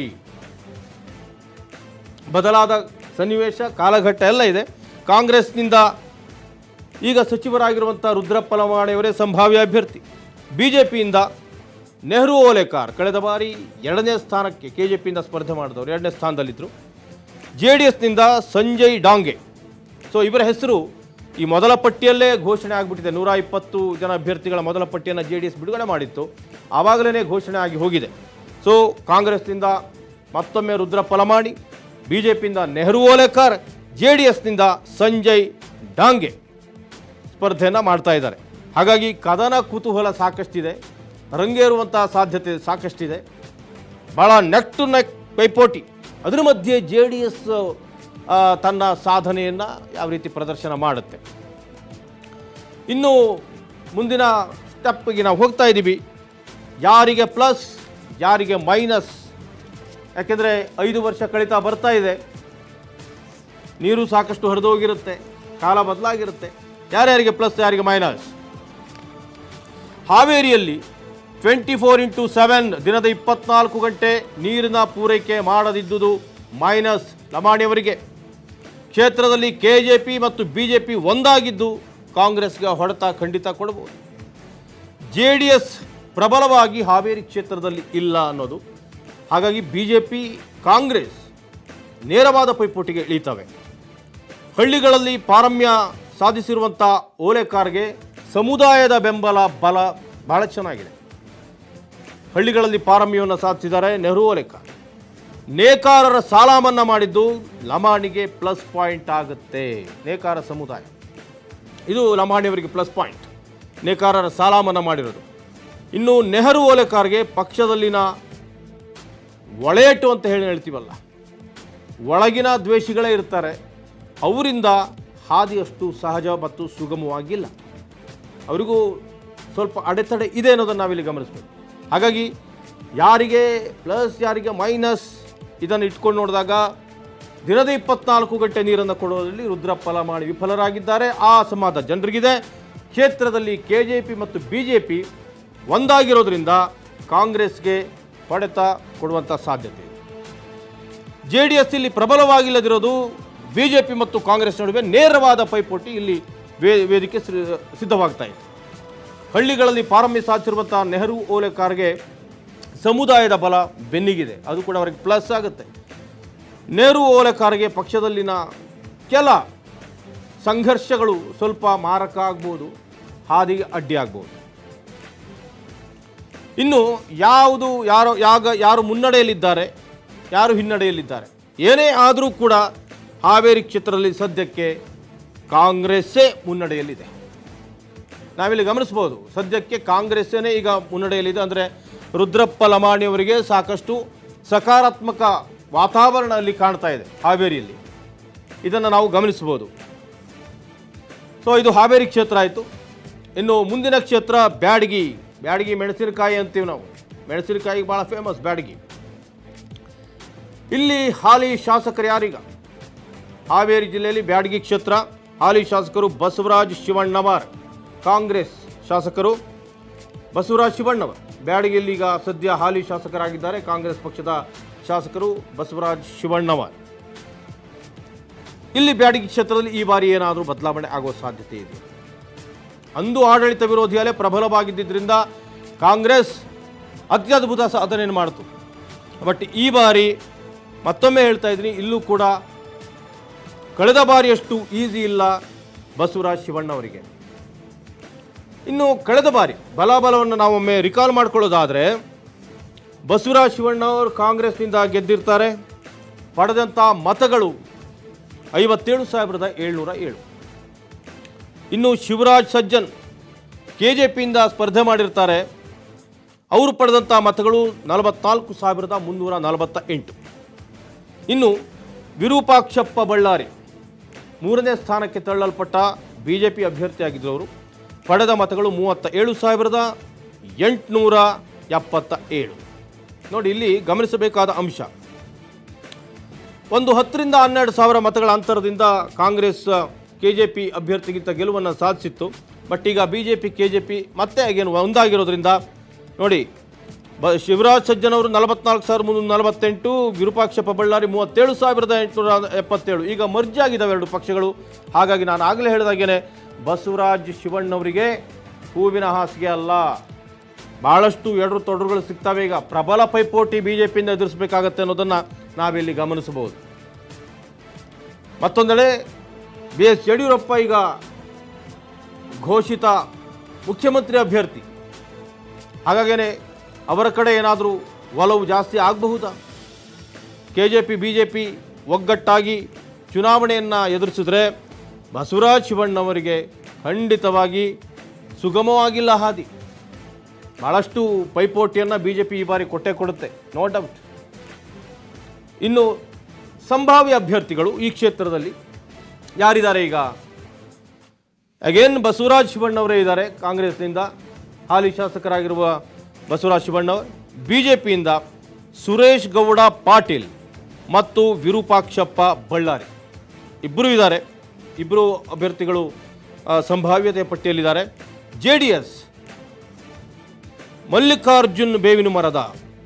ಬದಲಾದ ಸನ್ನಿವೇಶ ಕಾಲಘಟ್ಟ ಎಲ್ಲ ಇದೆ ಕಾಂಗ್ರೆಸ್ನಿಂದ ಈಗ ಸಚಿವರಾಗಿರುವಂಥ ರುದ್ರಪ್ಪ ಲಮಾಣಿಯವರೇ ಸಂಭಾವ್ಯ ಅಭ್ಯರ್ಥಿ ಬಿ ಜೆ ಪಿಯಿಂದ ನೆಹರು ಓಲೇಕಾರ್ ಕಳೆದ ಬಾರಿ ಎರಡನೇ ಸ್ಥಾನಕ್ಕೆ ಕೆ ಜೆ ಪಿಯಿಂದ ಸ್ಪರ್ಧೆ ಮಾಡಿದವರು ಎರಡನೇ ಸ್ಥಾನದಲ್ಲಿದ್ದರು ಜೆ ಡಿ ಎಸ್ನಿಂದ ಸಂಜಯ್ ಡಾಂಗೆ ಸೊ ಇವರ ಹೆಸರು ಈ ಮೊದಲ ಪಟ್ಟಿಯಲ್ಲೇ ಘೋಷಣೆ ಆಗಿಬಿಟ್ಟಿದೆ ನೂರ ಇಪ್ಪತ್ತು ಜನ ಅಭ್ಯರ್ಥಿಗಳ ಮೊದಲ ಪಟ್ಟಿಯನ್ನು ಜೆ ಡಿ ಎಸ್ ಬಿಡುಗಡೆ ಮಾಡಿತ್ತು ಆವಾಗಲೇ ಘೋಷಣೆ ಆಗಿ ಹೋಗಿದೆ ಸೊ ಕಾಂಗ್ರೆಸ್ನಿಂದ ಮತ್ತೊಮ್ಮೆ ರುದ್ರಪ್ಪ ಲಮಾಣಿ ಬಿ ಜೆ ಪಿಯಿಂದ ನೆಹರು ಓಲೇಕರ್ ಜೆ ಡಿ ಎಸ್ನಿಂದ ಸಂಜಯ್ ಡಾಂಗೆ ಸ್ಪರ್ಧೆಯನ್ನು ಮಾಡ್ತಾ ಇದ್ದಾರೆ ಹಾಗಾಗಿ ಕದನ ಕುತೂಹಲ ಸಾಕಷ್ಟಿದೆ ರಂಗೇರುವಂತಹ ಸಾಧ್ಯತೆ ಸಾಕಷ್ಟಿದೆ ಭಾಳ ನೆಕ್ ಟು ನೆಕ್ ಪೈಪೋಟಿ ಅದರ ಮಧ್ಯೆ ಜೆ ಡಿ ಎಸ್ ತನ್ನ ಸಾಧನೆಯನ್ನು ಯಾವ ರೀತಿ ಪ್ರದರ್ಶನ ಮಾಡುತ್ತೆ ಇನ್ನು ಮುಂದಿನ ಸ್ಟೆಪ್ಗೆ ನಾವು ಹೋಗ್ತಾ ಇದ್ದೀವಿ ಯಾರಿಗೆ ಪ್ಲಸ್ ಯಾರಿಗೆ ಮೈನಸ್ ಯಾಕೆಂದರೆ ಐದು ವರ್ಷ ಕಳೀತಾ ಬರ್ತಾ ಇದೆ ನೀರು ಸಾಕಷ್ಟು ಹರಿದೋಗಿರುತ್ತೆ ಕಾಲ ಬದಲಾಗಿರುತ್ತೆ ಯಾರ್ಯಾರಿಗೆ ಪ್ಲಸ್ ಯಾರಿಗೆ ಮೈನಸ್ ಹಾವೇರಿಯಲ್ಲಿ ಟ್ವೆಂಟಿ ಫೋರ್ ಇಂಟು ಸೆವೆನ್ ದಿನದ ಇಪ್ಪತ್ನಾಲ್ಕು ಗಂಟೆ ನೀರಿನ ಪೂರೈಕೆ ಮಾಡದಿದ್ದುದು ಮೈನಸ್ ಲಮಾಣಿಯವರಿಗೆ ಕ್ಷೇತ್ರದಲ್ಲಿ ಕೆ ಜೆ ಪಿ ಮತ್ತು ಬಿ ಜೆ ಪಿ ಒಂದಾಗಿದ್ದು ಕಾಂಗ್ರೆಸ್ಗೆ ಹೊಡೆತ ಖಂಡಿತ ಕೊಡಬಹುದು ಜೆ ಡಿ ಎಸ್ ಪ್ರಬಲವಾಗಿ ಹಾವೇರಿ ಕ್ಷೇತ್ರದಲ್ಲಿ ಇಲ್ಲ ಅನ್ನೋದು ಹಾಗಾಗಿ ಬಿ ಜೆ ಪಿ ಕಾಂಗ್ರೆಸ್ ನೇರವಾದ ಪೈಪೋಟಿಗೆ ಇಳಿತವೆ ಹಳ್ಳಿಗಳಲ್ಲಿ ಪಾರಮ್ಯ ಸಾಧಿಸಿರುವಂಥ ಓಲೆಕಾರ್ಗೆ ಸಮುದಾಯದ ಬೆಂಬಲ ಬಲ ಬಹಳ ಚೆನ್ನಾಗಿದೆ ಹಳ್ಳಿಗಳಲ್ಲಿ ಪಾರಮ್ಯವನ್ನು ಸಾಧಿಸಿದ್ದಾರೆ ನೆಹರು ಓಲೆಕಾರ್ ನೇಕಾರರ ಸಾಲ ಮನ್ನಾ ಮಾಡಿದ್ದು ಲಮಾಣಿಗೆ ಪ್ಲಸ್ ಪಾಯಿಂಟ್ ಆಗುತ್ತೆ ನೇಕಾರ ಸಮುದಾಯ ಇದು ಲಮಾಣಿಯವರಿಗೆ ಪ್ಲಸ್ ಪಾಯಿಂಟ್ ನೇಕಾರರ ಸಾಲ ಮನ್ನಾ ಮಾಡಿರೋದು ಇನ್ನು ನೆಹರು ಓಲೆಕಾರ್ಗೆ ಪಕ್ಷದಲ್ಲಿನ ಒಳೆಯಟ್ಟು ಅಂತ ಹೇಳಿ ಹೇಳ್ತೀವಲ್ಲ ಒಳಗಿನ ದ್ವೇಷಿಗಳೇ ಇರ್ತಾರೆ ಅವರಿಂದ ಹಾದಿಯಷ್ಟು ಸಹಜ ಮತ್ತು ಸುಗಮವಾಗಿಲ್ಲ ಅವರಿಗೂ ಸ್ವಲ್ಪ ಅಡೆತಡೆ ಇದೆ ಅನ್ನೋದನ್ನು ನಾವಿಲ್ಲಿ ಗಮನಿಸ್ಬೇಕು ಹಾಗಾಗಿ ಯಾರಿಗೆ ಪ್ಲಸ್ ಯಾರಿಗೆ ಮೈನಸ್ ಇದನ್ನು ಇಟ್ಕೊಂಡು ನೋಡಿದಾಗ ದಿನದ ಇಪ್ಪತ್ನಾಲ್ಕು ಗಂಟೆ ನೀರನ್ನು ಕೊಡೋದ್ರಲ್ಲಿ ರುದ್ರಪ್ಪ ಲಮಾಣಿ ವಿಫಲರಾಗಿದ್ದಾರೆ ಆ ಸಮಾಜ ಜನರಿಗಿದೆ ಕ್ಷೇತ್ರದಲ್ಲಿ ಕೆ ಜೆ ಪಿ ಮತ್ತು ಬಿ ಜೆ ಪಿ ಒಂದಾಗಿರೋದ್ರಿಂದ ಕಾಂಗ್ರೆಸ್ಗೆ ಹೊಡೆತ ಕೊಡುವಂಥ ಸಾಧ್ಯತೆ ಇದೆ ಜೆ ಡಿ ಎಸ್ ಇಲ್ಲಿ ಪ್ರಬಲವಾಗಿಲ್ಲದಿರೋದು ಬಿ ಜೆ ಪಿ ಮತ್ತು ಕಾಂಗ್ರೆಸ್ ನಡುವೆ ನೇರವಾದ ಪೈಪೋಟಿ ಇಲ್ಲಿ ವೇ ವೇದಿಕೆ ಸಿ- ಸಿದ್ಧವಾಗ್ತಾ ಇದೆ ಹಳ್ಳಿಗಳಲ್ಲಿ ಪಾರಮ್ಯ ಸಾಧಿಸಿರುವಂಥ ನೆಹರು ಓಲೆಕಾರ್ಗೆ ಸಮುದಾಯದ ಬಲ ಬೆನ್ನಿಗಿದೆ ಅದು ಕೂಡ ಅವರಿಗೆ ಪ್ಲಸ್ ಆಗುತ್ತೆ ನೆಹರು ಓಲೆಕಾರ್ಗೆ ಪಕ್ಷದಲ್ಲಿನ ಕೆಲ ಸಂಘರ್ಷಗಳು ಸ್ವಲ್ಪ ಮಾರಕ ಆಗ್ಬೋದು ಹಾದಿಗೆ ಅಡ್ಡಿ ಆಗ್ಬೋದು ಇನ್ನು ಯಾವುದು ಯಾರು ಯಾಗ ಯಾರು ಮುನ್ನಡೆಯಲ್ಲಿದ್ದಾರೆ ಯಾರು ಹಿನ್ನಡೆಯಲ್ಲಿದ್ದಾರೆ ಏನೇ ಆದರೂ ಕೂಡ ಹಾವೇರಿ ಕ್ಷೇತ್ರದಲ್ಲಿ ಸದ್ಯಕ್ಕೆ ಕಾಂಗ್ರೆಸ್ಸೇ ಮುನ್ನಡೆಯಲ್ಲಿದೆ ನಾವಿಲ್ಲಿ ಗಮನಿಸ್ಬೋದು ಸದ್ಯಕ್ಕೆ ಕಾಂಗ್ರೆಸ್ಸೇನೇ ಈಗ ಮುನ್ನಡೆಯಲ್ಲಿದೆ ಅಂದರೆ ರುದ್ರಪ್ಪ ಲಮಾಣಿಯವರಿಗೆ ಸಾಕಷ್ಟು ಸಕಾರಾತ್ಮಕ ವಾತಾವರಣ ಅಲ್ಲಿ ಕಾಣ್ತಾ ಇದೆ ಹಾವೇರಿಯಲ್ಲಿ ಇದನ್ನು ನಾವು ಗಮನಿಸ್ಬೋದು ಸೊ ಇದು ಹಾವೇರಿ ಕ್ಷೇತ್ರ ಆಯಿತು ಇನ್ನು ಮುಂದಿನ ಕ್ಷೇತ್ರ ಬ್ಯಾಡಗಿ ಬ್ಯಾಡಗಿ ಮೆಣಸಿನಕಾಯಿ ಅಂತೀವಿ ನಾವು ಮೆಣಸಿನಕಾಯಿ ಭಾಳ ಫೇಮಸ್ ಬ್ಯಾಡಗಿ ಇಲ್ಲಿ ಹಾಲಿ ಶಾಸಕರು ಯಾರೀಗ ಹಾವೇರಿ ಜಿಲ್ಲೆಯಲ್ಲಿ ಬ್ಯಾಡಗಿ ಕ್ಷೇತ್ರ ಹಾಲಿ ಶಾಸಕರು ಬಸವರಾಜ್ ಶಿವಣ್ಣವರ್ ಕಾಂಗ್ರೆಸ್ ಶಾಸಕರು ಬಸವರಾಜ್ ಶಿವಣ್ಣವರ್ ಬ್ಯಾಡಗಿಯಲ್ಲಿ ಈಗ ಸದ್ಯ ಹಾಲಿ ಶಾಸಕರಾಗಿದ್ದಾರೆ ಕಾಂಗ್ರೆಸ್ ಪಕ್ಷದ ಶಾಸಕರು ಬಸವರಾಜ್ ಶಿವಣ್ಣವರ್ ಇಲ್ಲಿ ಬ್ಯಾಡಗಿ ಕ್ಷೇತ್ರದಲ್ಲಿ ಈ ಬಾರಿ ಏನಾದರೂ ಬದಲಾವಣೆ ಆಗುವ ಸಾಧ್ಯತೆ ಇದೆ ಅಂದು ಆಡಳಿತ ವಿರೋಧಿ ಅಲೆ ಪ್ರಬಲವಾಗಿದ್ದರಿಂದ ಕಾಂಗ್ರೆಸ್ ಅತ್ಯದ್ಭುತ ಸಾಧನೆಯನ್ನು ಮಾಡಿತು ಬಟ್ ಈ ಬಾರಿ ಮತ್ತೊಮ್ಮೆ ಹೇಳ್ತಾ ಇದ್ದೀನಿ ಇಲ್ಲೂ ಕೂಡ ಕಳೆದ ಬಾರಿಯಷ್ಟು ಈಸಿ ಇಲ್ಲ ಬಸವರಾಜ್ ಶಿವಣ್ಣವರಿಗೆ ಇನ್ನು ಕಳೆದ ಬಾರಿ ಬಲಾಬಲವನ್ನು ನಾವೊಮ್ಮೆ ರಿಕಾಲ್ ಮಾಡ್ಕೊಳ್ಳೋದಾದರೆ ಬಸವರಾಜ್ ಶಿವಣ್ಣವರು ಕಾಂಗ್ರೆಸ್ನಿಂದ ಗೆದ್ದಿರ್ತಾರೆ ಪಡೆದಂಥ ಮತಗಳು ಐವತ್ತೇಳು ಸಾವಿರದ ಏಳ್ನೂರ ಏಳು ಇನ್ನು ಶಿವರಾಜ್ ಸಜ್ಜನ್ ಕೆ ಜೆ ಪಿಯಿಂದ ಸ್ಪರ್ಧೆ ಮಾಡಿರ್ತಾರೆ ಅವರು ಪಡೆದಂಥ ಮತಗಳು ನಲವತ್ನಾಲ್ಕು ಸಾವಿರದ ಮುನ್ನೂರ ನಲವತ್ತ ಎಂಟು ಇನ್ನು ವಿರೂಪಾಕ್ಷಪ್ಪ ಬಳ್ಳಾರಿ ಮೂರನೇ ಸ್ಥಾನಕ್ಕೆ ತಳ್ಳಲ್ಪಟ್ಟ ಬಿ ಜೆ ಪಿ ಅಭ್ಯರ್ಥಿಯಾಗಿದ್ದರು ಅವರು ಪಡೆದ ಮತಗಳು ಮೂವತ್ತ ಏಳು ಸಾವಿರದ ಎಂಟುನೂರ ಎಪ್ಪತ್ತ ಏಳು ನೋಡಿ ಇಲ್ಲಿ ಗಮನಿಸಬೇಕಾದ ಅಂಶ ಒಂದು ಹತ್ತರಿಂದ ಹನ್ನೆರಡು ಸಾವಿರ ಮತಗಳ ಅಂತರದಿಂದ ಕಾಂಗ್ರೆಸ್ ಕೆ ಜೆ ಪಿ ಅಭ್ಯರ್ಥಿಗಿಂತ ಗೆಲುವನ್ನು ಸಾಧಿಸಿತ್ತು ಬಟ್ ಈಗ B J P K J P ಮತ್ತೆ ಅಗೇನು ಒಂದಾಗಿರೋದ್ರಿಂದ ನೋಡಿ ಬ ಶಿವರಾಜ್ ಸಜ್ಜನ್ ಅವರು ನಲವತ್ನಾಲ್ಕು ಸಾವಿರದ ಮುನ್ನೂರ ನಲವತ್ತೆಂಟು ವಿರೂಪಾಕ್ಷಪ್ಪ ಬಳ್ಳಾರಿ ಮೂವತ್ತೇಳು ಸಾವಿರದ ಎಂಟುನೂರ ಎಪ್ಪತ್ತೇಳು ಈಗ ಮರ್ಜ್ ಆಗಿದ್ದಾವೆ ಎರಡು ಪಕ್ಷಗಳು ಹಾಗಾಗಿ ನಾನು ಆಗಲೇ ಹೇಳಿದಾಗೇನೆ ಬಸವರಾಜ್ ಶಿವಣ್ಣವರಿಗೆ ಹೂವಿನ ಹಾಸಿಗೆ ಅಲ್ಲ ಭಾಳಷ್ಟು ಎಡರು ತೊಡರುಗಳು ಸಿಗ್ತವೆ ಈಗ ಪ್ರಬಲ ಪೈಪೋಟಿ ಬಿ ಜೆ ಪಿಯಿಂದ ಎದುರಿಸಬೇಕಾಗತ್ತೆ ಅನ್ನೋದನ್ನು ನಾವಿಲ್ಲಿ ಗಮನಿಸಬಹುದು ಮತ್ತೊಂದೆಡೆ ಬಿ ಎಸ್ ಯಡಿಯೂರಪ್ಪ ಈಗ ಘೋಷಿತ ಮುಖ್ಯಮಂತ್ರಿ ಅಭ್ಯರ್ಥಿ ಹಾಗಾಗೇನೆ ಅವರ ಕಡೆ ಏನಾದರೂ ಒಲವು ಜಾಸ್ತಿ ಆಗಬಹುದಾ K J P B J P ಒಗ್ಗಟ್ಟಾಗಿ ಚುನಾವಣೆಯನ್ನು ಎದುರಿಸಿದ್ರೆ ಬಸವರಾಜ ಶಿವಣ್ಣವರಿಗೆ ಖಂಡಿತವಾಗಿ ಸುಗಮವಾಗಿಲ್ಲ ಹಾದಿ ಭಾಳಷ್ಟು ಪೈಪೋಟಿಯನ್ನು ಬಿ ಜೆ ಪಿ ಈ ಬಾರಿ ಕೊಟ್ಟೆ ಕೊಡುತ್ತೆ ನೋ ಡೌಟ್ ಇನ್ನು ಸಂಭಾವ್ಯ ಅಭ್ಯರ್ಥಿಗಳು ಈ ಕ್ಷೇತ್ರದಲ್ಲಿ ಯಾರಿದ್ದಾರೆ ಈಗ ಅಗೇನ್ ಬಸವರಾಜ್ ಶಿವಣ್ಣವರೇ ಇದ್ದಾರೆ ಕಾಂಗ್ರೆಸ್ನಿಂದ ಹಾಲಿ ಶಾಸಕರಾಗಿರುವ ಬಸವರಾಜ್ ಶಿವಣ್ಣವರು ಬಿ ಜೆ ಪಿಯಿಂದ ಸುರೇಶ್ ಗೌಡ ಪಾಟೀಲ್ ಮತ್ತು ವಿರೂಪಾಕ್ಷಪ್ಪ ಬಳ್ಳಾರಿ ಇಬ್ಬರು ಇದ್ದಾರೆ ಇಬ್ಬರು ಅಭ್ಯರ್ಥಿಗಳು ಆ, ಸಂಭಾವ್ಯತೆ ಪಟ್ಟಿಯಲ್ಲಿದ್ದಾರೆ J D S Mallikarjun Bevina Marada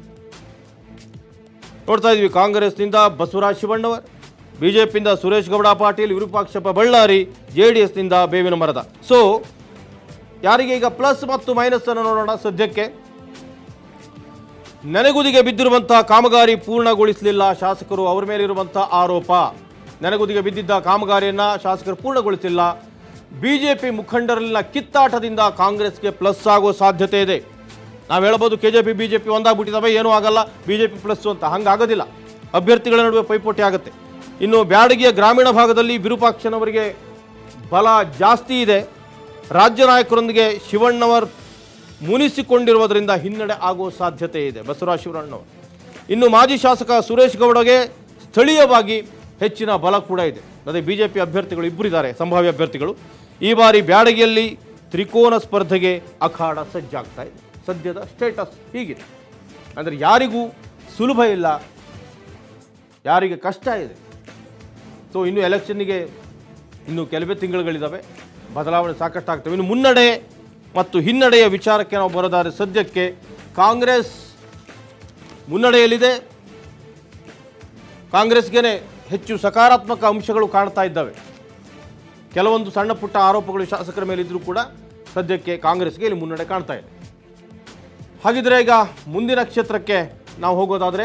ನೋಡ್ತಾ ಇದ್ವಿ ಕಾಂಗ್ರೆಸ್ನಿಂದ ಬಸವರಾಜ್ ಶಿವಣ್ಣವರ್ ಬಿಜೆಪಿಯಿಂದ ಸುರೇಶ್ ಗೌಡ ಪಾಟೀಲ್ ವಿರೂಪಾಕ್ಷಪ್ಪ ಬಳ್ಳಾರಿ ಜೆ ಡಿ ಎಸ್ನಿಂದ ಬೇವಿನ ಮರದ ಸೊ ಯಾರಿಗೆ ಈಗ ಪ್ಲಸ್ ಮತ್ತು ಮೈನಸ್ ಅನ್ನು ನೋಡೋಣ ಸದ್ಯಕ್ಕೆ ನೆನೆಗುದಿಗೆ ಬಿದ್ದಿರುವಂತಹ ಕಾಮಗಾರಿ ಪೂರ್ಣಗೊಳಿಸಲಿಲ್ಲ ಶಾಸಕರು ಅವರ ಮೇಲಿರುವಂತಹ ಆರೋಪ ನೆನೆಗುದಿಗೆ ಬಿದ್ದಿದ್ದ ಕಾಮಗಾರಿಯನ್ನ ಶಾಸಕರು ಪೂರ್ಣಗೊಳಿಸಿಲ್ಲ ಬಿಜೆಪಿ ಮುಖಂಡರಲ್ಲಿನ ಕಿತ್ತಾಟದಿಂದ ಕಾಂಗ್ರೆಸ್ಗೆ ಪ್ಲಸ್ ಆಗೋ ಸಾಧ್ಯತೆ ಇದೆ ನಾವು ಹೇಳ್ಬೋದು K J P B J P ಒಂದಾಗ್ಬಿಟ್ಟಿದ್ದಾವೆ ಏನೂ ಆಗಲ್ಲ ಬಿ ಜೆ ಪಿ ಪ್ಲಸ್ ಅಂತ ಹಂಗಾಗೋದಿಲ್ಲ ಅಭ್ಯರ್ಥಿಗಳ ನಡುವೆ ಪೈಪೋಟಿ ಆಗುತ್ತೆ ಇನ್ನು ಬ್ಯಾಡಗಿಯ ಗ್ರಾಮೀಣ ಭಾಗದಲ್ಲಿ ವಿರೂಪಾಕ್ಷನವರಿಗೆ ಬಲ ಜಾಸ್ತಿ ಇದೆ ರಾಜ್ಯ ನಾಯಕರೊಂದಿಗೆ ಶಿವಣ್ಣವರ್ ಮುನಿಸಿಕೊಂಡಿರುವುದರಿಂದ ಹಿನ್ನಡೆ ಆಗುವ ಸಾಧ್ಯತೆ ಇದೆ ಬಸವರಾಜ ಶಿವಣ್ಣವರು ಇನ್ನು ಮಾಜಿ ಶಾಸಕ ಸುರೇಶ್ ಗೌಡಗೆ ಸ್ಥಳೀಯವಾಗಿ ಹೆಚ್ಚಿನ ಬಲ ಕೂಡ ಇದೆ ಅದೇ ಬಿ ಜೆ ಪಿ ಅಭ್ಯರ್ಥಿಗಳು ಇಬ್ಬರಿದ್ದಾರೆ ಸಂಭಾವ್ಯ ಅಭ್ಯರ್ಥಿಗಳು ಈ ಬಾರಿ ಬ್ಯಾಡಗಿಯಲ್ಲಿ ತ್ರಿಕೋನ ಸ್ಪರ್ಧೆಗೆ ಅಖಾಡ ಸಜ್ಜಾಗ್ತಾ ಇದೆ ಸದ್ಯದ ಸ್ಟೇಟಸ್ ಹೀಗಿದೆ ಅಂದರೆ ಯಾರಿಗೂ ಸುಲಭ ಇಲ್ಲ ಯಾರಿಗೆ ಕಷ್ಟ ಇದೆ ಸೊ ಇನ್ನು ಎಲೆಕ್ಷನ್ನಿಗೆ ಇನ್ನು ಕೆಲವೇ ತಿಂಗಳುಗಳಿದ್ದಾವೆ ಬದಲಾವಣೆ ಸಾಕಷ್ಟು ಆಗ್ತವೆ ಇನ್ನು ಮುನ್ನಡೆ ಮತ್ತು ಹಿನ್ನಡೆಯ ವಿಚಾರಕ್ಕೆ ನಾವು ಬರೋದಾದ್ರೆ ಸದ್ಯಕ್ಕೆ ಕಾಂಗ್ರೆಸ್ ಮುನ್ನಡೆಯಲ್ಲಿದೆ ಕಾಂಗ್ರೆಸ್ಗೆ ಹೆಚ್ಚು ಸಕಾರಾತ್ಮಕ ಅಂಶಗಳು ಕಾಣ್ತಾ ಇದ್ದಾವೆ ಕೆಲವೊಂದು ಸಣ್ಣ ಪುಟ್ಟ ಆರೋಪಗಳು ಶಾಸಕರ ಮೇಲಿದ್ದರೂ ಕೂಡ ಸದ್ಯಕ್ಕೆ ಕಾಂಗ್ರೆಸ್ಗೆ ಇಲ್ಲಿ ಮುನ್ನಡೆ ಕಾಣ್ತಾ ಇದೆ ಹಾಗಿದ್ರೆ ಈಗ ಮುಂದಿನ ಕ್ಷೇತ್ರಕ್ಕೆ ನಾವು ಹೋಗೋದಾದರೆ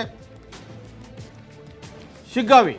ಶಿಗ್ಗಾವಿ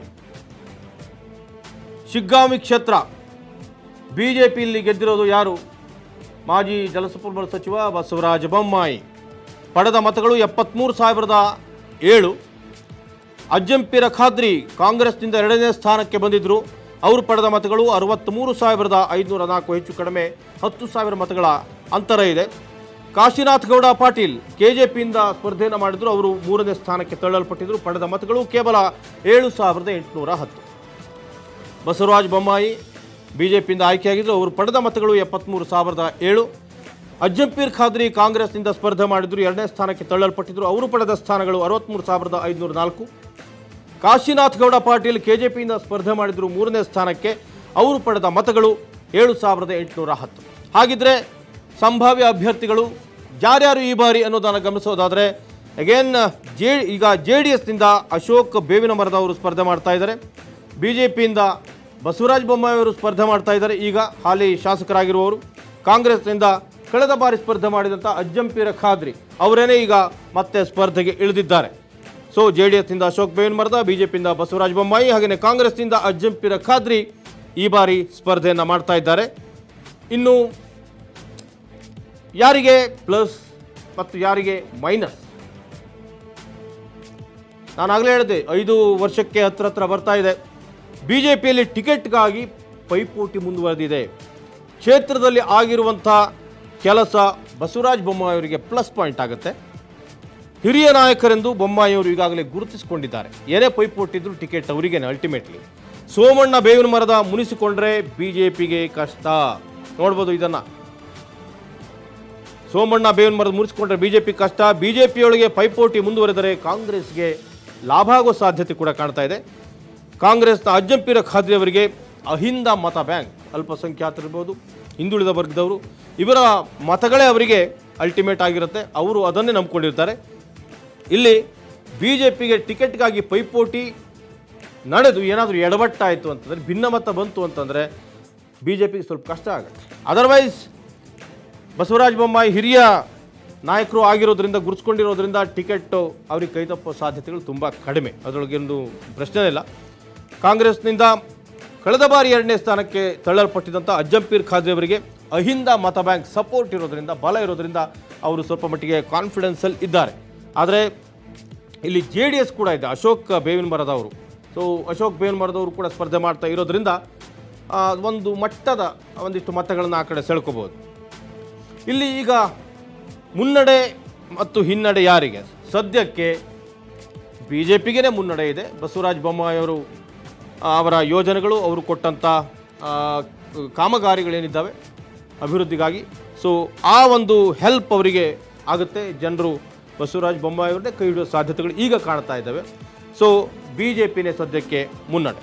ಶಿಗ್ಗಾವಿ ಕ್ಷೇತ್ರ ಬಿ ಜೆ ಪಿಯಲ್ಲಿ ಗೆದ್ದಿರೋದು ಯಾರು ಮಾಜಿ ಜಲಸಂಪನ್ಮೂಲ ಸಚಿವ ಬಸವರಾಜ ಬೊಮ್ಮಾಯಿ ಪಡೆದ ಮತಗಳು ಎಪ್ಪತ್ತ್ಮೂರು ಸಾವಿರದ ಏಳು ಅಜ್ಜಂಪಿರ ಖಾದ್ರಿ ಕಾಂಗ್ರೆಸ್ನಿಂದ ಎರಡನೇ ಸ್ಥಾನಕ್ಕೆ ಬಂದಿದ್ದರು ಅವರು ಪಡೆದ ಮತಗಳು ಅರವತ್ತ್ಮೂರು ಸಾವಿರದ ಐದುನೂರ ನಾಲ್ಕು ಹೆಚ್ಚು ಕಡಿಮೆ ಹತ್ತು ಸಾವಿರ ಮತಗಳ ಅಂತರ ಇದೆ ಕಾಶಿನಾಥ್ ಗೌಡ ಪಾಟೀಲ್ ಕೆಜೆಪಿಯಿಂದ ಸ್ಪರ್ಧೆಯನ್ನು ಮಾಡಿದ್ರು ಅವರು ಮೂರನೇ ಸ್ಥಾನಕ್ಕೆ ತಳ್ಳಲ್ಪಟ್ಟಿದ್ದರು ಪಡೆದ ಮತಗಳು ಕೇವಲ ಏಳು ಸಾವಿರದ ಎಂಟುನೂರ ಹತ್ತು ಬಸವರಾಜ ಬೊಮ್ಮಾಯಿ ಬಿಜೆಪಿಯಿಂದ ಆಯ್ಕೆಯಾಗಿದ್ದರು ಅವರು ಪಡೆದ ಮತಗಳು ಎಪ್ಪತ್ತ್ಮೂರು ಸಾವಿರದ ಏಳು ಅಜ್ಜಂಪೀರ್ ಖಾದ್ರಿ ಕಾಂಗ್ರೆಸ್ನಿಂದ ಸ್ಪರ್ಧೆ ಮಾಡಿದ್ರು ಎರಡನೇ ಸ್ಥಾನಕ್ಕೆ ತಳ್ಳಲ್ಪಟ್ಟಿದ್ದರು ಅವರು ಪಡೆದ ಸ್ಥಾನಗಳು ಅರವತ್ತ್ಮೂರು ಸಾವಿರದ ಐದುನೂರ ನಾಲ್ಕು ಕಾಶಿನಾಥ್ ಗೌಡ ಪಾಟೀಲ್ ಕೆಜೆಪಿಯಿಂದ ಸ್ಪರ್ಧೆ ಮಾಡಿದ್ರು ಮೂರನೇ ಸ್ಥಾನಕ್ಕೆ ಅವರು ಪಡೆದ ಮತಗಳು ಏಳು ಸಾವಿರದ ಎಂಟುನೂರ ಹತ್ತು ಹಾಗಿದ್ರೆ ಸಂಭಾವ್ಯ ಅಭ್ಯರ್ಥಿಗಳು ಯಾರ್ಯಾರು ಈ ಬಾರಿ ಅನ್ನೋದನ್ನು ಗಮನಿಸೋದಾದರೆ ಅಗೇನ್ ಜೆ ಈಗ ಜೆ ಡಿ ಎಸ್ನಿಂದ ಅಶೋಕ್ ಬೇವಿನ ಮರದವರು ಸ್ಪರ್ಧೆ ಮಾಡ್ತಾ ಇದ್ದಾರೆ ಬಿ ಜೆ ಪಿಯಿಂದ ಬಸವರಾಜ ಬೊಮ್ಮಾಯಿ ಅವರು ಸ್ಪರ್ಧೆ ಮಾಡ್ತಾ ಇದ್ದಾರೆ ಈಗ ಹಾಲಿ ಶಾಸಕರಾಗಿರುವವರು ಕಾಂಗ್ರೆಸ್ನಿಂದ ಕಳೆದ ಬಾರಿ ಸ್ಪರ್ಧೆ ಮಾಡಿದಂಥ ಅಜ್ಜಂಪೀರ ಖಾದ್ರಿ ಅವರೇನೇ ಈಗ ಮತ್ತೆ ಸ್ಪರ್ಧೆಗೆ ಇಳಿದಿದ್ದಾರೆ ಸೊ ಜೆ ಡಿ ಎಸ್ನಿಂದ ಅಶೋಕ್ ಬೇವಿನ ಮರದ ಬಿ ಜೆ ಪಿಯಿಂದ ಬಸವರಾಜ ಬೊಮ್ಮಾಯಿ ಹಾಗೆಯೇ ಕಾಂಗ್ರೆಸ್ನಿಂದ ಅಜ್ಜಂಪೀರ ಖಾದ್ರಿ ಈ ಬಾರಿ ಸ್ಪರ್ಧೆಯನ್ನು ಮಾಡ್ತಾ ಇದ್ದಾರೆ ಇನ್ನು ಯಾರಿಗೆ ಪ್ಲಸ್ ಮತ್ತು ಯಾರಿಗೆ ಮೈನಸ್ ನಾನಾಗಲೇ ಹೇಳಿದೆ ಐದು ವರ್ಷಕ್ಕೆ ಹತ್ರ ಹತ್ರ ಬರ್ತಾ ಇದೆ ಬಿ ಜೆ ಪಿಯಲ್ಲಿ ಟಿಕೆಟ್ಗಾಗಿ ಪೈಪೋಟಿ ಮುಂದುವರೆದಿದೆ ಕ್ಷೇತ್ರದಲ್ಲಿ ಆಗಿರುವಂಥ ಕೆಲಸ ಬಸವರಾಜ ಬೊಮ್ಮಾಯಿ ಅವರಿಗೆ ಪ್ಲಸ್ ಪಾಯಿಂಟ್ ಆಗುತ್ತೆ ಹಿರಿಯ ನಾಯಕರೆಂದು ಬೊಮ್ಮಾಯಿಯವರು ಈಗಾಗಲೇ ಗುರುತಿಸಿಕೊಂಡಿದ್ದಾರೆ ಏನೇ ಪೈಪೋಟಿದ್ರು ಟಿಕೆಟ್ ಅವರಿಗೇನೆ ultimately Somanna Bevina Marada ಮುನಿಸಿಕೊಂಡ್ರೆ B J ಪಿಗೆ ಕಷ್ಟ ನೋಡ್ಬೋದು ಇದನ್ನು ಸೋಮಣ್ಣ ಬೇವಿನ ಮರದ ಮುರಿಸಿಕೊಂಡ್ರೆ ಬಿಜೆಪಿ ಕಷ್ಟ ಬಿಜೆಪಿಯೊಳಗೆ ಪೈಪೋಟಿ ಮುಂದುವರೆದರೆ ಕಾಂಗ್ರೆಸ್ಗೆ ಲಾಭ ಆಗೋ ಸಾಧ್ಯತೆ ಕೂಡ ಕಾಣ್ತಾ ಇದೆ ಕಾಂಗ್ರೆಸ್ನ ಅಜ್ಜಂಪೀರ ಖಾದ್ರಿ ಅವರಿಗೆ ಅಹಿಂದ ಮತ ಬ್ಯಾಂಕ್ ಅಲ್ಪಸಂಖ್ಯಾತರಿರ್ಬೋದು ಹಿಂದುಳಿದ ವರ್ಗದವರು ಇವರ ಮತಗಳೇ ಅವರಿಗೆ ಅಲ್ಟಿಮೇಟ್ ಆಗಿರುತ್ತೆ ಅವರು ಅದನ್ನೇ ನಂಬ್ಕೊಂಡಿರ್ತಾರೆ ಇಲ್ಲಿ ಬಿ ಜೆ ಪಿಗೆ ಟಿಕೆಟ್ಗಾಗಿ ಪೈಪೋಟಿ ನಡೆದು ಏನಾದರೂ ಎಡವಟ್ಟಾಯಿತು ಅಂತಂದರೆ ಭಿನ್ನಮತ ಬಂತು ಅಂತಂದರೆ ಬಿ ಜೆ ಪಿಗೆ ಸ್ವಲ್ಪ ಕಷ್ಟ ಆಗುತ್ತೆ ಅದರ್ವೈಸ್ ಬಸವರಾಜ ಬೊಮ್ಮಾಯಿ ಹಿರಿಯ ನಾಯಕರು ಆಗಿರೋದ್ರಿಂದ ಗುರುತಿಸ್ಕೊಂಡಿರೋದ್ರಿಂದ ಟಿಕೆಟ್ ಅವ್ರಿಗೆ ಕೈ ತಪ್ಪೋ ಸಾಧ್ಯತೆಗಳು ತುಂಬ ಕಡಿಮೆ ಅದರೊಳಗೇನು ಪ್ರಶ್ನೆ ಇಲ್ಲ ಕಾಂಗ್ರೆಸ್ನಿಂದ ಕಳೆದ ಬಾರಿ ಎರಡನೇ ಸ್ಥಾನಕ್ಕೆ ತಳ್ಳಲ್ಪಟ್ಟಿದ್ದಂಥ ಅಜ್ಜಂಪೀರ್ ಖಾದ್ರಿ ಅವರಿಗೆ ಅಹಿಂದ ಮತ ಬ್ಯಾಂಕ್ ಸಪೋರ್ಟ್ ಇರೋದ್ರಿಂದ ಬಲ ಇರೋದ್ರಿಂದ ಅವರು ಸ್ವಲ್ಪ ಮಟ್ಟಿಗೆ ಕಾನ್ಫಿಡೆನ್ಸಲ್ಲಿ ಇದ್ದಾರೆ ಆದರೆ ಇಲ್ಲಿ ಜೆ ಡಿ ಎಸ್ ಕೂಡ ಇದೆ ಅಶೋಕ್ ಬೇವಿನ ಮರದವರು ಸೊ ಅಶೋಕ್ ಬೇವಿನ ಮರದವರು ಕೂಡ ಸ್ಪರ್ಧೆ ಮಾಡ್ತಾ ಇರೋದ್ರಿಂದ ಆ, ಒಂದು ಮಟ್ಟದ ಒಂದಿಷ್ಟು ಮತಗಳನ್ನು ಆ ಕಡೆ ಸೆಳ್ಕೋಬೋದು ಇಲ್ಲಿ ಈಗ ಮುನ್ನಡೆ ಮತ್ತು ಹಿನ್ನಡೆ ಯಾರಿಗೆ ಸದ್ಯಕ್ಕೆ ಬಿ ಜೆ ಪಿಗೇ ಮುನ್ನಡೆ ಇದೆ ಬಸವರಾಜ ಬೊಮ್ಮಾಯಿ ಅವರು ಆ, ಅವರ ಯೋಜನೆಗಳು ಅವರು ಕೊಟ್ಟಂಥ ಆ, ಕಾಮಗಾರಿಗಳೇನಿದ್ದಾವೆ ಅಭಿವೃದ್ಧಿಗಾಗಿ ಸೊ ಆ ಒಂದು ಹೆಲ್ಪ್ ಅವರಿಗೆ ಆಗುತ್ತೆ ಜನರು ಬಸವರಾಜ ಬೊಮ್ಮಾಯಿ ಅವ್ರನ್ನೇ ಕೈ ಹಿಡಿಯೋ ಸಾಧ್ಯತೆಗಳು ಈಗ ಕಾಣ್ತಾ ಇದ್ದಾವೆ ಸೊ ಬಿ ಜೆ ಪಿನೇ ಸದ್ಯಕ್ಕೆ ಮುನ್ನಡೆ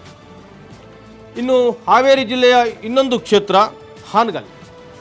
ಇನ್ನು ಹಾವೇರಿ ಜಿಲ್ಲೆಯ ಇನ್ನೊಂದು ಕ್ಷೇತ್ರ ಹಾನಗಲ್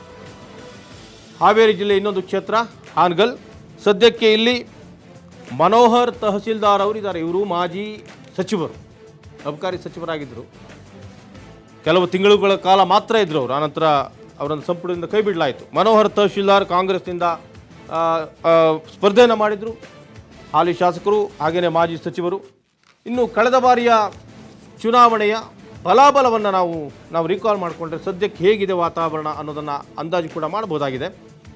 ಹಾವೇರಿ ಜಿಲ್ಲೆ ಇನ್ನೊಂದು ಕ್ಷೇತ್ರ ಹಾನಗಲ್ ಸದ್ಯಕ್ಕೆ ಇಲ್ಲಿ ಮನೋಹರ್ ತಹಸೀಲ್ದಾರ್ ಅವರು ಇದ್ದಾರೆ ಇವರು ಮಾಜಿ ಸಚಿವರು ಅಬಕಾರಿ ಸಚಿವರಾಗಿದ್ದರು ಕೆಲವು ತಿಂಗಳುಗಳ ಕಾಲ ಮಾತ್ರ ಇದ್ದರು ಅವರು ಆನಂತರ ಅವರನ್ನು ಸಂಪುಟದಿಂದ ಕೈ ಬಿಡಲಾಯಿತು ಮನೋಹರ್ ತಹಶೀಲ್ದಾರ್ ಕಾಂಗ್ರೆಸ್ನಿಂದ ಆ, ಆ, ಸ್ಪರ್ಧೆಯನ್ನು ಮಾಡಿದರು ಹಾಲಿ ಶಾಸಕರು ಹಾಗೆಯೇ ಮಾಜಿ ಸಚಿವರು ಇನ್ನು ಕಳೆದ ಬಾರಿಯ ಚುನಾವಣೆಯ ಬಲಾಬಲವನ್ನು ನಾವು ನಾವು ರೀಕಾಲ್ ಮಾಡಿಕೊಂಡ್ರೆ ಸದ್ಯಕ್ಕೆ ಹೇಗಿದೆ ವಾತಾವರಣ ಅನ್ನೋದನ್ನು ಅಂದಾಜು ಕೂಡ ಮಾಡಬಹುದಾಗಿದೆ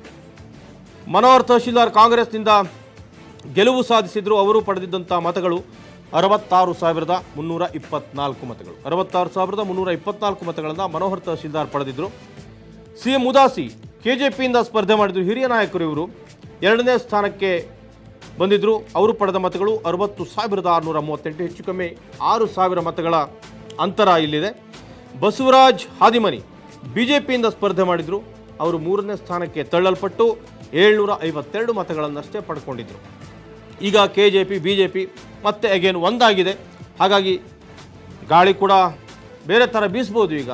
ಮನೋಹರ್ ತಹಶೀಲ್ದಾರ್ ಕಾಂಗ್ರೆಸ್ನಿಂದ ಗೆಲುವು ಸಾಧಿಸಿದ್ರು ಅವರು ಪಡೆದಿದ್ದಂಥ ಮತಗಳು ಅರವತ್ತಾರು ಸಾವಿರದ ಮುನ್ನೂರ ಇಪ್ಪತ್ನಾಲ್ಕು ಮತಗಳು ಅರವತ್ತಾರು ಸಾವಿರದ ಮುನ್ನೂರ ಇಪ್ಪತ್ನಾಲ್ಕು ಮತಗಳನ್ನು ಮನೋಹರ್ ತಹಶೀಲ್ದಾರ್ ಪಡೆದಿದ್ದರು C M Udasi K J ಪಿಯಿಂದ ಸ್ಪರ್ಧೆ ಮಾಡಿದ್ರು ಹಿರಿಯ ನಾಯಕರು ಇವರು ಎರಡನೇ ಸ್ಥಾನಕ್ಕೆ ಬಂದಿದ್ದರು ಅವರು ಪಡೆದ ಮತಗಳು ಅರವತ್ತು ಸಾವಿರದ ಆರುನೂರ ಮೂವತ್ತೆಂಟು ಹೆಚ್ಚು ಕಮ್ಮಿ ಆರು ಸಾವಿರ ಮತಗಳ ಅಂತರ ಇಲ್ಲಿದೆ ಬಸವರಾಜ್ ಹಾದಿಮನಿ ಬಿ ಜೆ ಪಿಯಿಂದ ಸ್ಪರ್ಧೆ ಮಾಡಿದರು ಅವರು ಮೂರನೇ ಸ್ಥಾನಕ್ಕೆ ತಳ್ಳಲ್ಪಟ್ಟು ಏಳ್ನೂರ ಐವತ್ತೆರಡು ಮತಗಳನ್ನಷ್ಟೇ ಪಡ್ಕೊಂಡಿದ್ದರು ಈಗ K J P B J P ಮತ್ತೆ ಅಗೇನ್ ಒಂದಾಗಿದೆ ಹಾಗಾಗಿ ಗಾಳಿ ಕೂಡ ಬೇರೆ ಥರ ಬೀಸ್ಬೋದು ಈಗ